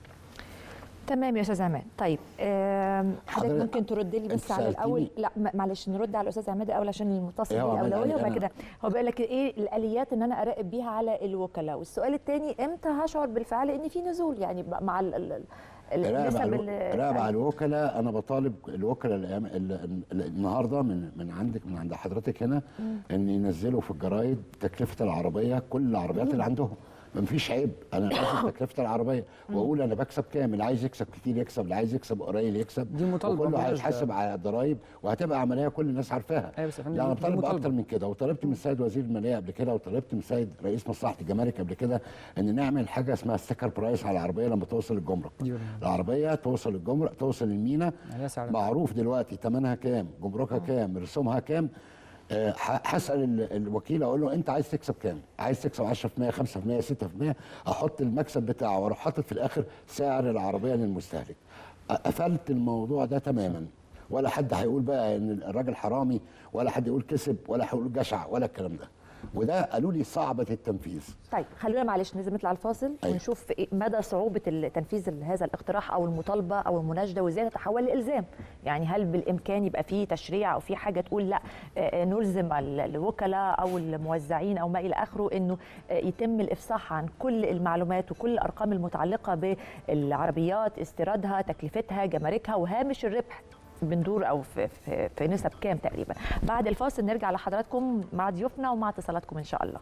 تمام يا استاذ عماد طيب آم، حضرتك حضرتك- ممكن ترد لي بس أنت على الاول سألتيني- لا م- معلش نرد على الاستاذ عماد الاول عشان المتصل إيه هو بيه عماد الاولويه علي؟ وبعد أنا- كده هو بيقول لك ايه الاليات ان انا اراقب بيها على الوكلاء والسؤال الثاني امتى هشعر بالفعل ان في نزول يعني ب- مع ال- ال- ال- راقب النسب على اللي- الو- راقب على الوكلاء انا بطالب الوكلاء الأيام- ال- ال- النهارده من من عندك من عند حضرتك هنا مم. ان ينزلوا في الجرايد تكلفه العربيه كل العربيات اللي عندهم ما فيش عيب انا انزل تكلفه العربيه واقول انا بكسب كام اللي عايز يكسب كتير يكسب اللي عايز يكسب قليل يكسب دي مطالبة وكله مناسبة. هيتحاسب على الضرايب وهتبقى عمليه كل الناس عارفاها ايوه بس يا فندم لا انا دي طالب مطالبة. اكتر من كده وطلبت من السيد وزير الماليه قبل كده وطلبت من السيد رئيس مصلحه الجمارك قبل كده ان نعمل حاجه اسمها ستيكر برايس على العربيه لما توصل الجمرك دي العربيه توصل الجمرك توصل المينا عليها سعر معروف دلوقتي ثمنها كام جمركها كام رسومها كام آه، ه- هسال ال- الوكيل اقول له انت عايز تكسب كام عايز تكسب 10% 5% 6% احط المكسب بتاعه واروح حاطط في الاخر سعر العربيه للمستهلك قفلت الموضوع ده تماما ولا حد هيقول بقى ان الراجل حرامي ولا حد يقول كسب ولا هيقول جشع ولا الكلام ده وده قالوا لي صعبه التنفيذ طيب خلونا معلش لازم نطلع الفاصل أيوة. ونشوف إيه مدى صعوبه ال- تنفيذ هذا الاقتراح او المطالبه او المناشده وازاي تتحول لالزام يعني هل بالامكان يبقى في تشريع او في حاجه تقول لا آه، آه، نلزم ال- الوكلاء او الموزعين او ما الى اخره انه آه، يتم الافصاح عن كل المعلومات وكل الارقام المتعلقه بالعربيات استيرادها تكلفتها جماركها وهامش الربح بندور او في, في, في نسب كام تقريبا بعد الفاصل نرجع لحضراتكم مع ضيوفنا ومع اتصالاتكم ان شاء الله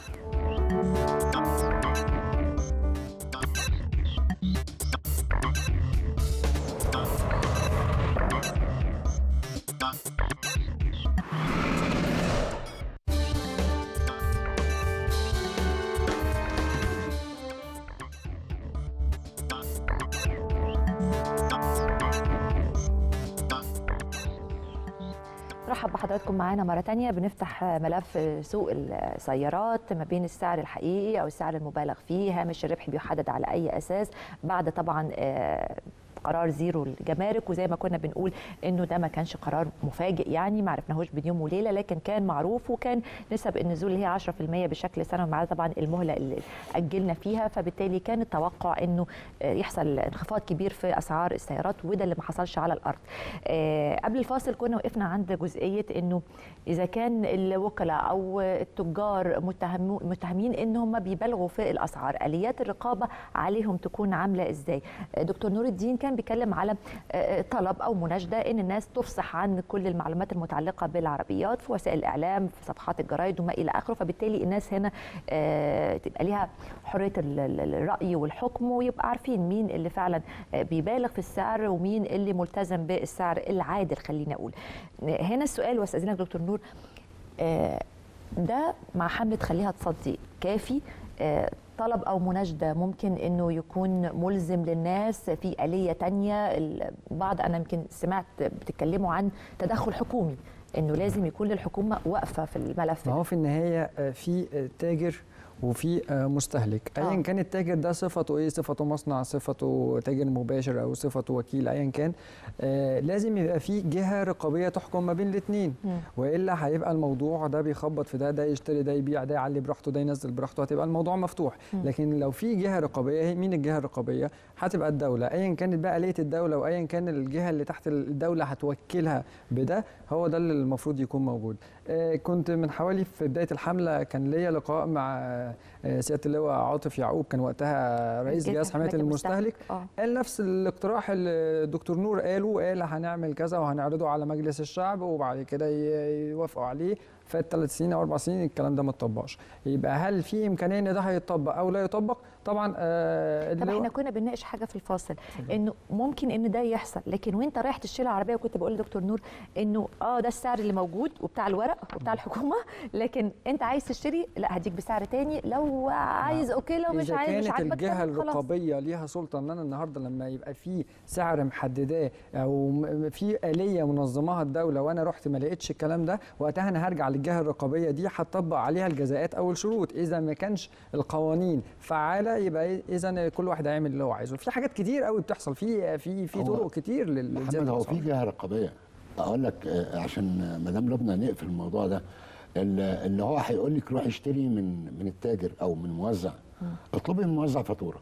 رحب بحضراتكم معانا مرة تانية بنفتح ملف سوق السيارات ما بين السعر الحقيقي أو السعر المبالغ فيه هامش الربح بيحدد على أي أساس بعد طبعا آه، قرار زيرو الجمارك وزي ما كنا بنقول انه ده ما كانش قرار مفاجئ يعني ما عرفناهوش بين يوم وليله لكن كان معروف وكان نسب النزول اللي هي 10% بشكل سنوي مع طبعا المهله اللي اجلنا فيها فبالتالي كان التوقع انه آه، يحصل انخفاض كبير في اسعار السيارات وده اللي ما حصلش على الارض. آه، قبل الفاصل كنا وقفنا عند جزئيه انه اذا كان الوكلاء او التجار متهم متهمين ان هم بيبالغوا في الاسعار، اليات الرقابه عليهم تكون عامله ازاي؟ آه، دكتور نور الدين كان كان بيتكلم على آه، طلب او مناشده ان الناس تفصح عن كل المعلومات المتعلقه بالعربيات في وسائل الاعلام في صفحات الجرايد وما الى اخره فبالتالي الناس هنا آه، تبقى ليها حريه ال- ال- الراي والحكم ويبقى عارفين مين اللي فعلا آه، بيبالغ في السعر ومين اللي ملتزم بالسعر العادل خلينا اقول آه، هنا السؤال واستاذنك دكتور نور آه، ده مع حمله خليها تصدي كافي آه، طلب او مناشده ممكن انه يكون ملزم للناس في اليه تانية البعض انا يمكن سمعت بتتكلموا عن تدخل حكومي انه لازم يكون للحكومه واقفه في الملف ما ده هو في النهايه آه، في آه، تاجر وفي آه، مستهلك ايا آه. كان التاجر ده صفته ايه صفته مصنع صفته تاجر مباشر او صفته وكيل ايا كان آه، لازم يبقى في جهه رقابيه تحكم ما بين الاثنين مم. والا هيبقى الموضوع ده بيخبط في ده ده يشتري ده يبيع ده يعلي براحته ده ينزل براحته هتبقى الموضوع مفتوح مم. لكن لو في جهه رقابيه هي مين الجهه الرقابيه هتبقى الدوله ايا كانت بقى آلية الدوله وايا كان الجهه اللي تحت الدوله هتوكلها بده هو ده اللي المفروض يكون موجود آه، كنت من حوالي في بدايه الحمله كان ليا لقاء مع آه، سياده اللواء عاطف يعقوب كان وقتها رئيس جهة جهاز حمايه حماية المستهلك آه. قال نفس الاقتراح اللي الدكتور نور قاله قال هنعمل كذا وهنعرضه على مجلس الشعب وبعد كده ي- يوافقوا عليه فات ثلاث سنين او اربع سنين الكلام ده ما اتطبقش يبقى هل في امكانيه ان ده هيتطبق او لا يطبق طبعا آه طب اللواء- احنا كنا بنناقش حاجه في الفاصل انه ممكن ان ده يحصل لكن وانت رايح تشتري عربيه وكنت بقول لدكتور نور انه اه ده السعر اللي موجود وبتاع الورق وبتاع الحكومه لكن انت عايز تشتري لا هديك بسعر تاني لو عايز اوكي لو مش إذا عايز مش كانت عاجبك الجهة تمام، خلاص. الرقابية ليها سلطة إن أنا النهاردة لما يبقى في سعر محدداه أو م- في آلية منظماها الدولة وأنا رحت ما لقيتش الكلام ده وقتها أنا هرجع للجهة الرقابية دي هتطبق عليها الجزاءات أو الشروط إذا ما كانش القوانين فعالة يبقى إذا كل واحد هيعمل اللي هو عايزه في حاجات كتير قوي بتحصل في في في هو طرق كتير لل- محمد لزيادة هو الأسعار. في جهه رقابيه اقول لك آه، عشان مدام لبنى نقفل الموضوع ده ال- اللي هو هيقول لك روح اشتري من من التاجر او من موزع اطلبي من الموزع فاتوره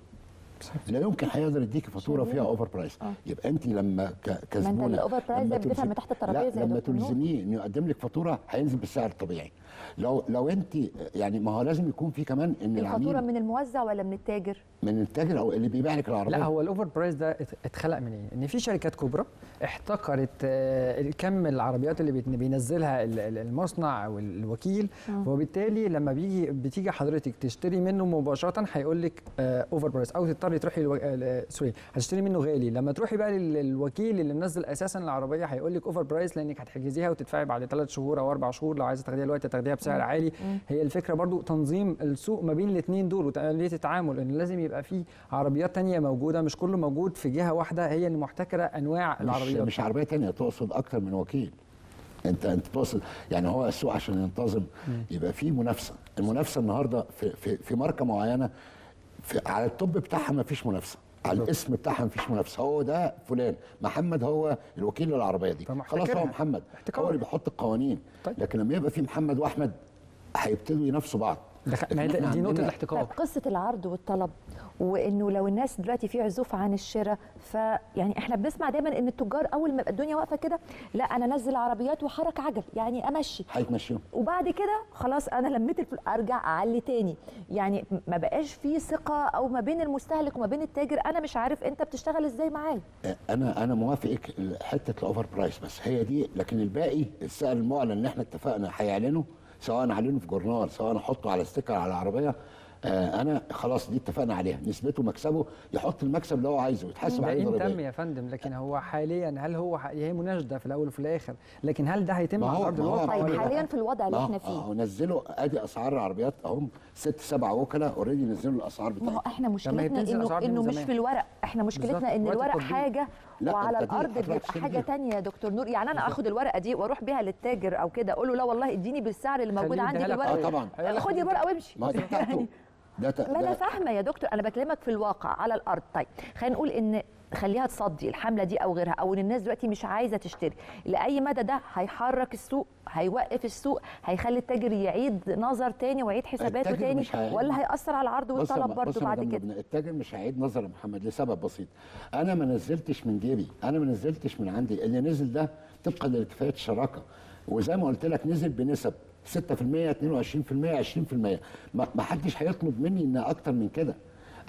لا يمكن هيقدر يديكي فاتوره فيها اوفر برايس يبقى انت لما ك- كزبونه الأوفر برايس لما ده بيدفع تلزم- من تحت الترابيزة لا يا لما دكتور نور. تلزميه انه يقدم لك فاتوره هينزل بالسعر الطبيعي لو لو انت يعني ما هو لازم يكون في كمان ان الفاتوره العميل من الموزع ولا من التاجر من التاجر او اللي بيبيع لك العربيه لا هو الاوفر برايس ده ات- اتخلق من ايه؟ ان في شركات كبرى احتكرت آه، كم العربيات اللي بيت- بينزلها ال- ال- المصنع او ال- الوكيل آه. وبالتالي لما بيجي بتيجي حضرتك تشتري منه مباشره هيقول لك اوفر برايس او تضطري تروحي الو... آه، سوري هتشتري منه غالي لما تروحي بقى لل- للوكيل اللي منزل اساسا العربيه هيقول لك اوفر برايس لانك هتحجزيها وتدفعي بعد ثلاث شهور او اربع شهور لو عايزه تاخديها دلوقتي تاخديها بسعر مم. عالي مم. هي الفكره برضو تنظيم السوق ما بين الاثنين دول وآلية التعامل ان لازم يبقى في عربيات تانية موجوده مش كله موجود في جهه واحده هي اللي محتكره انواع مش العربيات مش عربيه تانية تقصد اكتر من وكيل انت انت تقصد يعني هو السوق عشان ينتظم يبقى في منافسه المنافسه النهارده في في, في ماركه معينه في على التوب بتاعها ما فيش منافسه على الاسم بتاعها ما فيش منافسه هو ده فلان محمد هو الوكيل للعربيه دي خلاص هو فمحتكرها. محمد احتكار. هو اللي بيحط القوانين لكن لما يبقى في محمد واحمد هيبتدوا ينافسوا بعض ده خ- ما هي لكن ده- إحنا دي نقطه عندنا- الاحتكار طيب قصه العرض والطلب وانه لو الناس دلوقتي في عزوف عن الشراء فيعني احنا بنسمع دايما ان التجار اول ما يبقى الدنيا واقفه كده لا انا انزل عربيات وحرك عجل يعني امشي هيتمشيهم وبعد كده خلاص انا لميت الفلوس ارجع اعلي تاني يعني ما بقاش في ثقه او ما بين المستهلك وما بين التاجر انا مش عارف انت بتشتغل ازاي معايا انا انا موافقك حته الاوفر برايس بس هي دي لكن الباقي السعر المعلن اللي احنا اتفقنا هيعلنه سواء اعلنه في جورنال سواء احطه على ستيكر على العربيه آه انا خلاص دي اتفقنا عليها نسبته مكسبه يحط المكسب اللي هو عايزه يتحاسب ده عليه ان تم ضريبيه يا فندم لكن هو حاليا هل هو ح- هي مناشده في الاول وفي الاخر لكن هل ده هيتم ما على هو- ارض ما هو- الواقع طيب ولا لا؟ حاليا في الوضع اللي ما احنا هو- فيه اه نزلوا ادي اسعار العربيات اهم ست سبع وكلاء اوريدي نزلوا الاسعار ما بتاعتهم هو احنا هي مشكلتنا بتنزل انه الأسعار دي انه من مش زمان. في الورق احنا مشكلتنا بالظبط، ان وقت الورق التطبيق. حاجه لا، وعلى التطبيق الارض هتروح بيبقى تشتري حاجه بيها. تانية يا دكتور نور يعني انا اخد الورقه دي واروح بيها للتاجر او كده اقول له لا والله اديني بالسعر اللي موجود خليه عندي يديها لك بالورقه اه طبعا خد الورقه وامشي ما دي بتاعته ده ت- ما انا ده- فاهمه يا دكتور انا بكلمك في الواقع على الارض طيب خلينا نقول ان خليها تصدي الحمله دي او غيرها او ان الناس دلوقتي مش عايزه تشتري لاي مدى ده هيحرك السوق هيوقف السوق هيخلي التاجر يعيد نظر تاني ويعيد حساباته التاجر تاني مش هيعيد. ولا هياثر على العرض بص يا والطلب م- برضه بص يا بعد مدام كده لبنى، التاجر مش هيعيد نظر يا محمد لسبب بسيط انا ما نزلتش من جيبي انا ما نزلتش من عندي اللي نزل ده طبقا لاتفاقيه الشراكه وزي ما قلت لك نزل بنسب 6% 22% 20% ما ما حدش هيطلب مني ان اكتر من كده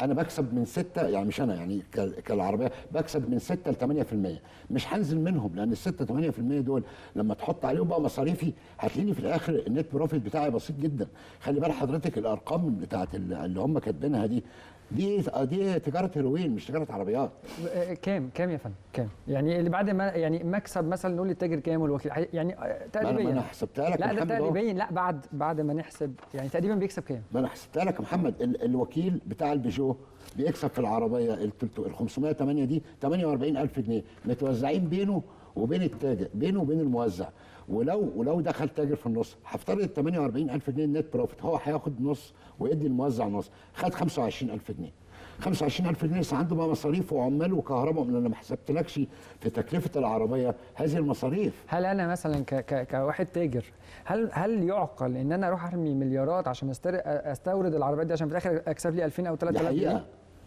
انا بكسب من 6 يعني مش انا يعني ك- كالعربيه بكسب من 6 ل 8% مش هنزل منهم لان ال 6 8% دول لما تحط عليهم بقى مصاريفي هتلاقيني في الاخر النت بروفيت بتاعي بسيط جدا خلي بال حضرتك الارقام بتاعت ال- اللي هم كاتبينها دي دي دي تجاره هيروين مش تجاره عربيات آه، كام كام يا فندم كام يعني اللي بعد ما يعني مكسب مثلا نقول للتاجر كام والوكيل حي- يعني آه، ما انا تقريبا ما انا حسبتها لك لا يا ده محمد أهو. تقريبا لا بعد بعد ما نحسب يعني تقريبا بيكسب كام ما انا حسبتها لك يا محمد ال الوكيل بتاع البيجو بيكسب في العربيه ال تلت- ال 508 دي 48000 جنيه متوزعين بينه وبين التاجر بينه وبين الموزع ولو ولو دخل تاجر في النص هفترض ال 48000 جنيه النت بروفيت هو هياخد نص ويدي الموزع نص خد 25000 جنيه 25000 جنيه لسه عنده بقى مصاريف وعمال وكهرباء انا ما حسبتلكش في تكلفه العربيه هذه المصاريف هل انا مثلا ك ك كواحد تاجر هل هل يعقل ان انا اروح ارمي مليارات عشان استر- استورد العربيات دي عشان في الاخر اكسب لي 2000 او 3000 حقيقة. جنيه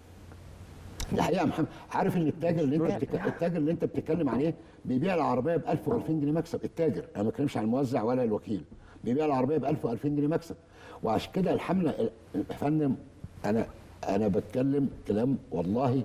دي حقيقه يا محمد عارف ان التاجر اللي انت بتك... التاجر اللي انت بتتكلم عليه بيبيع العربيه ب 1000 و2000 جنيه مكسب التاجر انا ما بتكلمش عن الموزع ولا الوكيل بيبيع العربيه ب 1000 و2000 جنيه مكسب وعشان كده الحمله يا فندم انا انا بتكلم كلام والله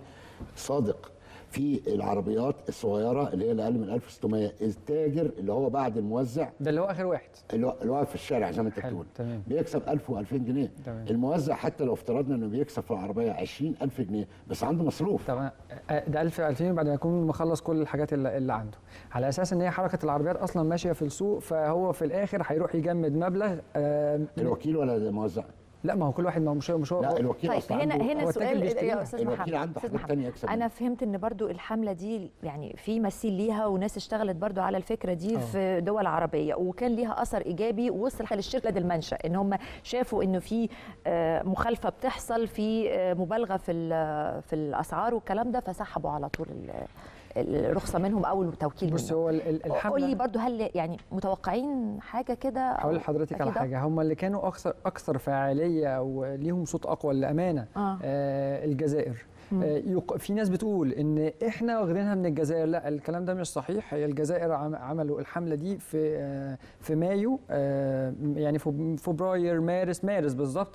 صادق في العربيات الصغيره اللي هي اللي اقل من 1600 التاجر اللي هو بعد الموزع ده اللي هو اخر واحد اللي هو اللي واقف في الشارع زي ما انت بتقول تمام بيكسب 1000 و2000 جنيه تمام. الموزع حتى لو افترضنا انه بيكسب في العربيه 20000 جنيه بس عنده مصروف تمام آه، ده 1000 2000 بعد ما يكون مخلص كل الحاجات اللي, اللي عنده على اساس ان هي حركه العربيات اصلا ماشيه في السوق فهو في الاخر هيروح يجمد مبلغ آه الوكيل ولا الموزع لا ما هو كل واحد ما هو مش مش هو لا الوكيل طيب اصلا هنا عنده هنا هو التاجر السؤال بيشتريها. يا استاذ الوكيل محمد عنده أستاذ حاجات تانية محمد، يكسب انا منها. فهمت ان برضو الحمله دي يعني في مثيل ليها وناس اشتغلت برضو على الفكره دي آه. في دول عربيه وكان ليها اثر ايجابي وصل للشركه دي المنشا ان هم شافوا انه في آه، مخالفه بتحصل في آه، مبالغه في ال- في الاسعار والكلام ده فسحبوا على طول ال- الرخصه منهم او التوكيل بص منهم هو ال- ال- قول لي الحمله برضو هل يعني متوقعين حاجه كده أو هقول لحضرتك على أكيد آه. حاجه هم اللي كانوا اكثر اكثر فعاليه وليهم صوت اقوى للامانه آه. آه الجزائر مم. آه يق- في ناس بتقول ان احنا واخدينها من الجزائر لا الكلام ده مش صحيح هي الجزائر عم- عملوا الحمله دي في آه في مايو آه يعني في فبراير مارس مارس بالظبط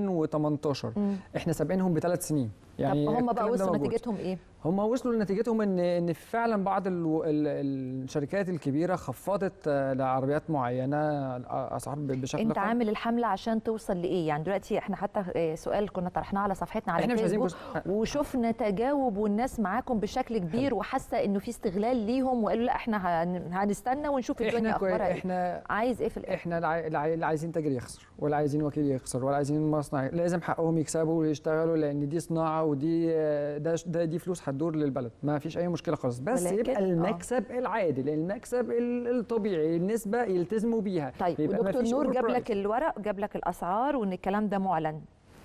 2018 مم. احنا سابقينهم بثلاث سنين يعني طب هم بقى الكلام ده وصلوا موجود. نتيجتهم ايه؟ هم وصلوا لنتيجتهم ان ان فعلا بعض ال ال الشركات الكبيره خفضت آه، لعربيات معينه اسعار ب- بشكل انت قوي. عامل الحمله عشان توصل لايه يعني دلوقتي احنا حتى آه، سؤال كنا طرحناه على صفحتنا على إحنا مش عايزين فيسبوك وشفنا تجاوب والناس معاكم بشكل كبير وحاسه انه في استغلال ليهم وقالوا لا احنا هن- هنستنى ونشوف الدنيا احنا كوي- اخبارها ايه احنا عايز ايه في الاخر احنا الع- الع- اللي عايزين تاجر يخسر ولا عايزين وكيل يخسر ولا عايزين مصنع لازم حقهم يكسبوا ويشتغلوا لان دي صناعه ودي آه، ده ده دي فلوس هتدور للبلد ما فيش اي مشكله خالص بس ولكن- يبقى آه. المكسب العادل المكسب ال- الطبيعي النسبه يلتزموا بيها طيب يبقى ما ودكتور فيش نور جاب overprice. لك الورق جاب لك الاسعار وان الكلام ده معلن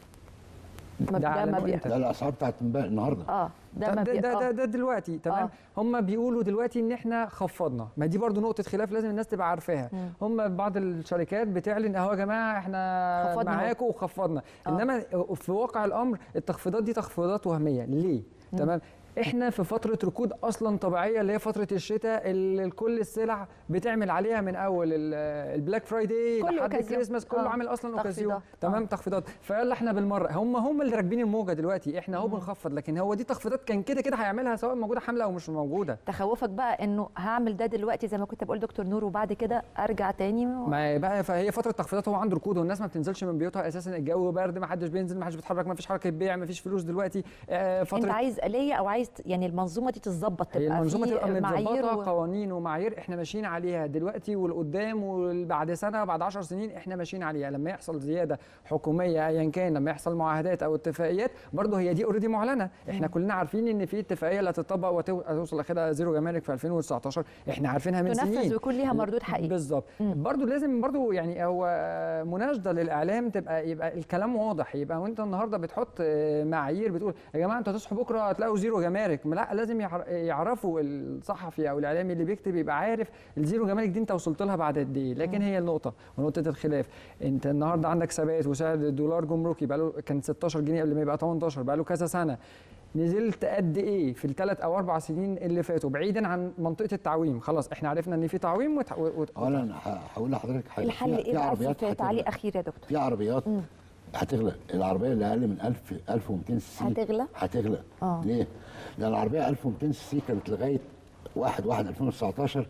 ما- ده على ما ما بي- انت- ده الاسعار بتاعت امبارح النهارده اه ده ما ده, بي- ده, ده, آه. ده دلوقتي تمام آه. هم بيقولوا دلوقتي ان احنا خفضنا ما دي برضو نقطه خلاف لازم الناس تبقى عارفاها مم. هم بعض الشركات بتعلن اهو يا جماعه احنا خفضنا أهو. معاكم وخفضنا آه. انما في واقع الامر التخفيضات دي تخفيضات وهميه ليه مم. تمام احنا في فتره ركود اصلا طبيعيه اللي هي فتره الشتاء اللي كل السلع بتعمل عليها من اول ال- البلاك فرايداي كل لحد أوكازيون. الكريسماس كله آه. عامل اصلا اوكازيون تخفيضات. تمام آه. تخفيضات فيلا احنا بالمره هم هم اللي راكبين الموجه دلوقتي احنا اهو مم. بنخفض لكن هو دي تخفيضات كان كده كده هيعملها سواء موجوده حمله او مش موجوده تخوفك بقى انه هعمل ده دلوقتي زي ما كنت بقول دكتور نور وبعد كده ارجع تاني و... ما بقى فهي فتره تخفيضات هو عنده ركود والناس ما بتنزلش من بيوتها اساسا الجو برد ما حدش بينزل ما حدش بيتحرك ما فيش حركه بيع ما فيش فلوس دلوقتي آه فتره انت عايز آلية او عايز ت- يعني المنظومه دي تتظبط هي تبقى المنظومه في تبقى معايير متظبطه و... قوانين ومعايير احنا ماشيين عليها دلوقتي والقدام وبعد سنه بعد 10 سنين احنا ماشيين عليها لما يحصل زياده حكوميه ايا كان لما يحصل معاهدات او اتفاقيات برضه هي دي اوريدي معلنه احنا كلنا عارفين ان في اتفاقيه اللي هتطبق وتوصل اخرها زيرو جمارك في 2019 احنا عارفينها من تنفذ سنين ويكون ليها مردود حقيقي. بالظبط مم. برضه لازم برضه يعني هو مناشده للاعلام تبقى يبقى الكلام واضح يبقى وانت النهارده بتحط آه، معايير بتقول يا جماعه انتوا هتصحوا بكره هتلاقوا زيرو جمارك لا لازم يعر- يعرفوا الصحفي او الاعلامي اللي بيكتب يبقى عارف الزيرو جمارك دي انت وصلت لها بعد قد ايه لكن هي النقطه ونقطه الخلاف انت النهارده عندك ثبات وسعر الدولار جمركي بقى له كان 16 جنيه قبل ما يبقى 18 بقى له كذا سنه نزلت قد ايه في الثلاث او اربع سنين اللي فاتوا بعيدا عن منطقه التعويم خلاص احنا عرفنا ان في تعويم وت... وت... اولا ه- هقول لحضرتك حاجه الحل في- ايه في بقى عربيات في هتبقى- تعليق اخير يا دكتور في عربيات مم. هتغلى العربيه اللي اقل من 1000 1200 سي هتغلى؟ هتغلى آه. ليه؟ لان العربيه 1200 سي كانت لغايه 1 1 2019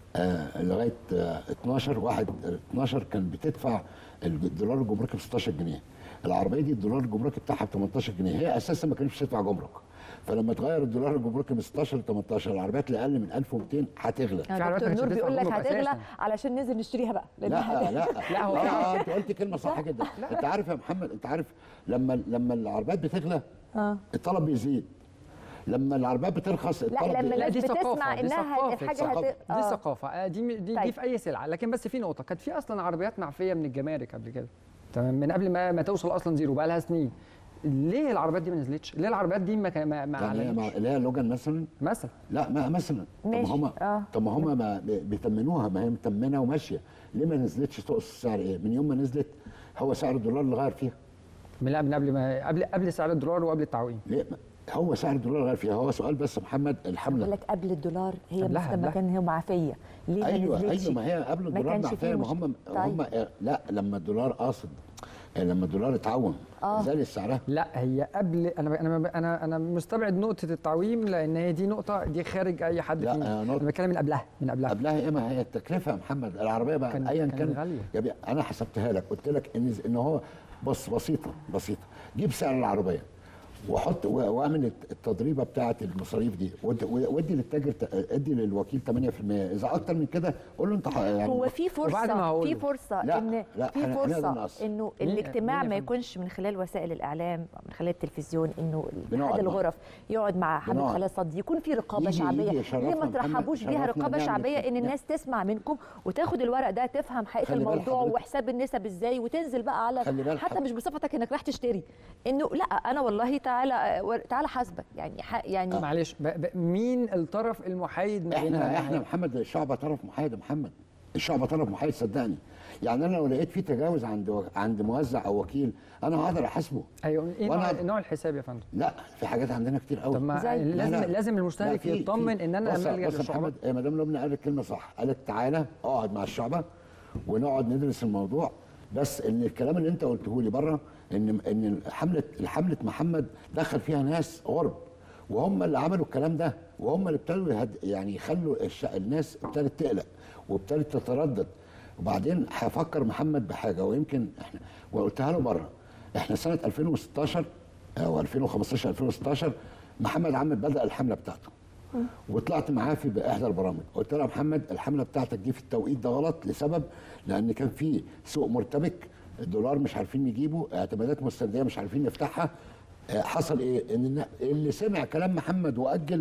آه لغايه آه 12 1 12 كان بتدفع الدولار الجمركي ب 16 جنيه العربيه دي الدولار الجمركي بتاعها ب 18 جنيه هي اساسا ما كانتش بتدفع جمرك فلما تغير الدولار الجمركي من 16 ل 18 العربيات اللي اقل من 1200 هتغلى يعني دكتور نور بيقول لك هتغلى علشان ننزل نشتريها بقى لأن لا هتغلى. لا لا، هو اه في- آه، انت قلت كلمه صح جدا انت عارف يا محمد انت عارف لما لما العربيات بتغلى اه الطلب بيزيد لما العربيات بترخص لا الطلب لما بيقل. الناس دي بتسمع ثقافة، دي انها ثقافة، الحاجه ثقافة. هت... دي آه. ثقافه آه، دي دي, دي طيب. في اي سلعه لكن بس في نقطه كانت في اصلا عربيات معفيه من الجمارك قبل كده تمام من قبل ما ما توصل اصلا زيرو بقى لها سنين ليه العربيات دي ما نزلتش؟ ليه العربيات دي ما كان- ما, ما يعني هي مع- علنتش؟ اللي هي لوجان مثلا مثلا لا ما مثلا طب ما ماشي. هم آه. طب ما هم ما بيتمنوها ما هي متمنه وماشيه ليه ما نزلتش تقص السعر ايه؟ من يوم ما نزلت هو سعر الدولار اللي غير فيها من من قبل ما قبل قبل سعر الدولار وقبل التعويم ليه هو سعر الدولار اللي غير فيها هو سؤال بس محمد بقول الحمله لك قبل الدولار هي قبلها، مثلا ما قبلها. كان هي معفيه ليه ما ايوه نزلتش؟ ايوه ما هي قبل ما الدولار كانش معفيه فيه ما هم مشكلة. هم آه، لا لما الدولار قاصد آه، لما الدولار اتعوم آه. زاد سعرها لا هي قبل انا انا انا انا مستبعد نقطه التعويم لان هي دي نقطه دي خارج اي حد لا، فينا آه، نقطة- انا بتكلم من قبلها من قبلها قبلها ايه ما هي التكلفه يا محمد العربيه بقى كان- ايا كانت كان غالية. يا بي انا حسبتها لك قلت لك ان ان هو بص بسيطه بسيطه جيب سعر العربيه وحط و- واعمل الت- التضريبه بتاعه المصاريف دي ود- وادي للتاجر ت- ادي للوكيل 8% اذا اكتر من كده قول له انت ح- يعني هو في وبعد ما فرصه هقول في له. فرصه لا، ان لا، في إحنا- إحنا لازم فرصه نقص. انه مين- الاجتماع مين يا ما فندم؟ يكونش من خلال وسائل الاعلام أو من خلال التلفزيون انه بنقعد احد معاه. الغرف يقعد مع حمد بنقعد. خالد صدي يكون في رقابه يجي- شعبيه يجي يشرفنا ليه ما محمد، ترحبوش بيها يشرفنا رقابه نعمل شعبيه كده. ان الناس تسمع منكم وتاخد الورق ده تفهم حقيقه خلي بال الموضوع حضرتك. وحساب النسب ازاي وتنزل بقى على خلي بال حتى حضرتك. مش بصفتك انك راح تشتري انه لا انا والله تعالى تعالى حاسبك يعني ح- يعني معلش ب- ب- مين الطرف المحايد ما بينها احنا وما احنا بين- محمد الشعب طرف محايد يا محمد الشعب طرف محايد صدقني يعني انا لو لقيت في تجاوز عند و- عند موزع او وكيل انا هقدر احاسبه ايوه ايه وأنا- نوع, نوع الحساب يا فندم لا في حاجات عندنا كتير قوي طب ما زي- لازم لا، لا. لازم لا، المشترك في- يطمن في- ان انا بص- لما الجا بص يا للشعب محمد آه، مدام لبنى قالت كلمه صح قالت تعالى اقعد مع الشعبه ونقعد ندرس الموضوع بس ان الكلام اللي انت قلته لي بره ان ان حمله حمله محمد دخل فيها ناس غرب وهم اللي عملوا الكلام ده وهم اللي ابتدوا يهد يعني يخلوا الش... الناس ابتدت تقلق وابتدت تتردد وبعدين هفكر محمد بحاجه ويمكن احنا وقلتها له بره احنا سنه 2016 او 2015 2016 محمد عامل بدا الحمله بتاعته وطلعت معاه في باحدى البرامج قلت له يا محمد الحمله بتاعتك دي في التوقيت ده غلط لسبب لان كان في سوق مرتبك الدولار مش عارفين نجيبه اعتمادات مستنديه مش عارفين نفتحها آه، حصل ايه ان النا- اللي سمع كلام محمد واجل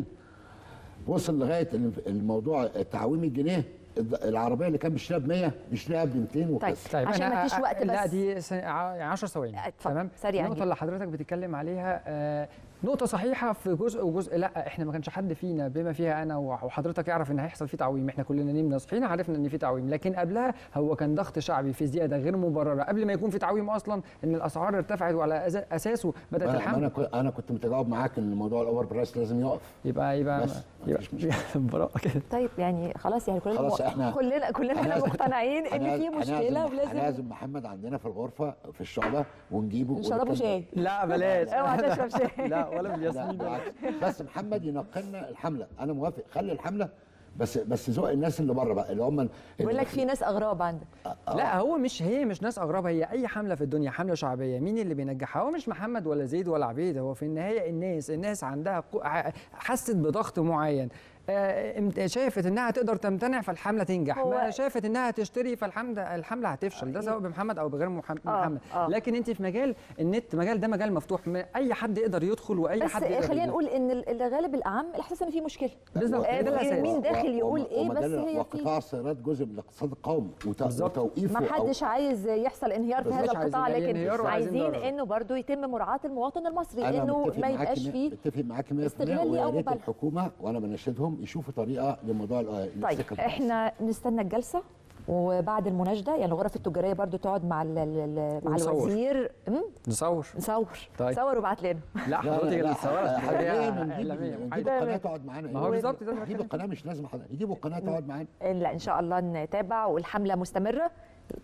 وصل لغايه ال- الموضوع تعويم الجنيه الد- العربيه اللي كان بيشتريها ب 100 بيشتريها ب 200 وكسر طيب عشان أنا ما فيش أ- وقت لا بس. دي 10 ثواني اتفضل، تمام سريعاً النقطه جداً. اللي حضرتك بتتكلم عليها آه، نقطه صحيحه في جزء وجزء لا احنا ما كانش حد فينا بما فيها انا وح- وحضرتك يعرف ان هيحصل فيه تعويم احنا كلنا نمنا صحينا عرفنا ان في تعويم لكن قبلها هو كان ضغط شعبي في زياده غير مبرره قبل ما يكون في تعويم اصلا ان الاسعار ارتفعت وعلى أز- اساسه بدات ما ما الحمله انا كنت انا كنت متجاوب معاك ان موضوع الاوفر برايس لازم يقف يبقى يبقى بس، يبقى براءه كده طيب يعني خلاص يعني كلنا خلاص م- إحنا- كلنا كلنا احنا هنعزم- مقتنعين ان في هنعزم- مشكله ولازم هنعزم محمد عندنا في الغرفه في الشعبه ونجيبه نشربه ونتكلم. شاي لا بلاش اوعى تشرب شاي لا ولا لا بالياسمين بالعكس بس محمد ينقلنا الحمله انا موافق خلي الحمله بس بس ذوق الناس اللي بره بقى اللي هم ال- بيقول لك في ناس اغراب عندك لا هو مش هي مش ناس اغراب هي اي حمله في الدنيا حمله شعبيه مين اللي بينجحها هو مش محمد ولا زيد ولا عبيد هو في النهايه الناس الناس عندها قو- ع- حست بضغط معين آه، امت- شافت انها تقدر تمتنع فالحمله تنجح هو- ما شافت انها تشتري فالحمله الحمله هتفشل ده سواء بمحمد او بغير محم- آه، محمد آه. لكن انت في مجال النت مجال ده مجال مفتوح ما- اي حد يقدر يدخل واي بس حد يقدر خلينا يجيب. نقول ان ال- الغالب الاعم الاحساس ان في مشكله بالظبط، آه، ده الأساس. مين داخل و- يقول وم- ايه بس ومجال هي في وقطاع السيارات جزء من الاقتصاد القومي وت- بالظبط. وتوقيفه ما أو- حدش عايز يحصل انهيار في بالظبط. هذا مش عايزين القطاع لا لكن ينهيار وعايزين عايزين ضرر. انه برضو يتم مراعاه المواطن المصري انا انه متفق ما معاكي يبقاش مية- فيه متفق معاكي 100% استغلال ويا أو ريت مبالغة. الحكومه وانا بناشدهم يشوفوا طريقه لموضوع ال- طيب السكك الخاص. احنا نستنى الجلسه وبعد المناشده يعني الغرف التجاريه برضو تقعد مع ال- ال- ال- مع ونصور. الوزير أم؟ نصور نصور طيب. صور وابعت لنا لا حضرتك اللي تصورت خلينا نجيب إعلامية نجيب محايدة. القناه تقعد معانا ما هو بالظبط ده اللي نجيب القناه مش لازم حضرتك يجيبوا القناه تقعد معانا لا ان شاء الله نتابع والحمله مستمره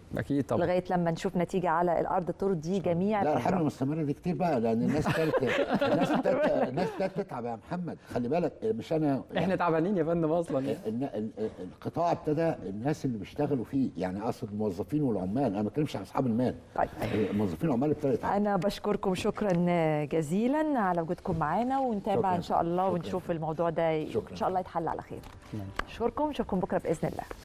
اكيد طبعا لغايه لما نشوف نتيجه على الارض ترضي جميع لا الحمله الأطراف. المستمره دي كتير بقى لان الناس ابتدت الناس ابتدت الناس ابتدت تتعب يا محمد خلي بالك مش انا احنا تعبانين يا فندم اصلا الن- ال- ال- القطاع ابتدى الناس اللي بيشتغلوا فيه يعني اقصد الموظفين والعمال انا ما بتكلمش عن اصحاب المال الموظفين والعمال ابتدت تتعب. انا بشكركم شكرا جزيلا على وجودكم معانا ونتابع شكراً. ان شاء الله شكراً. ونشوف الموضوع ده شكراً. ان شاء الله يتحل على خير اشكركم اشوفكم بكره باذن الله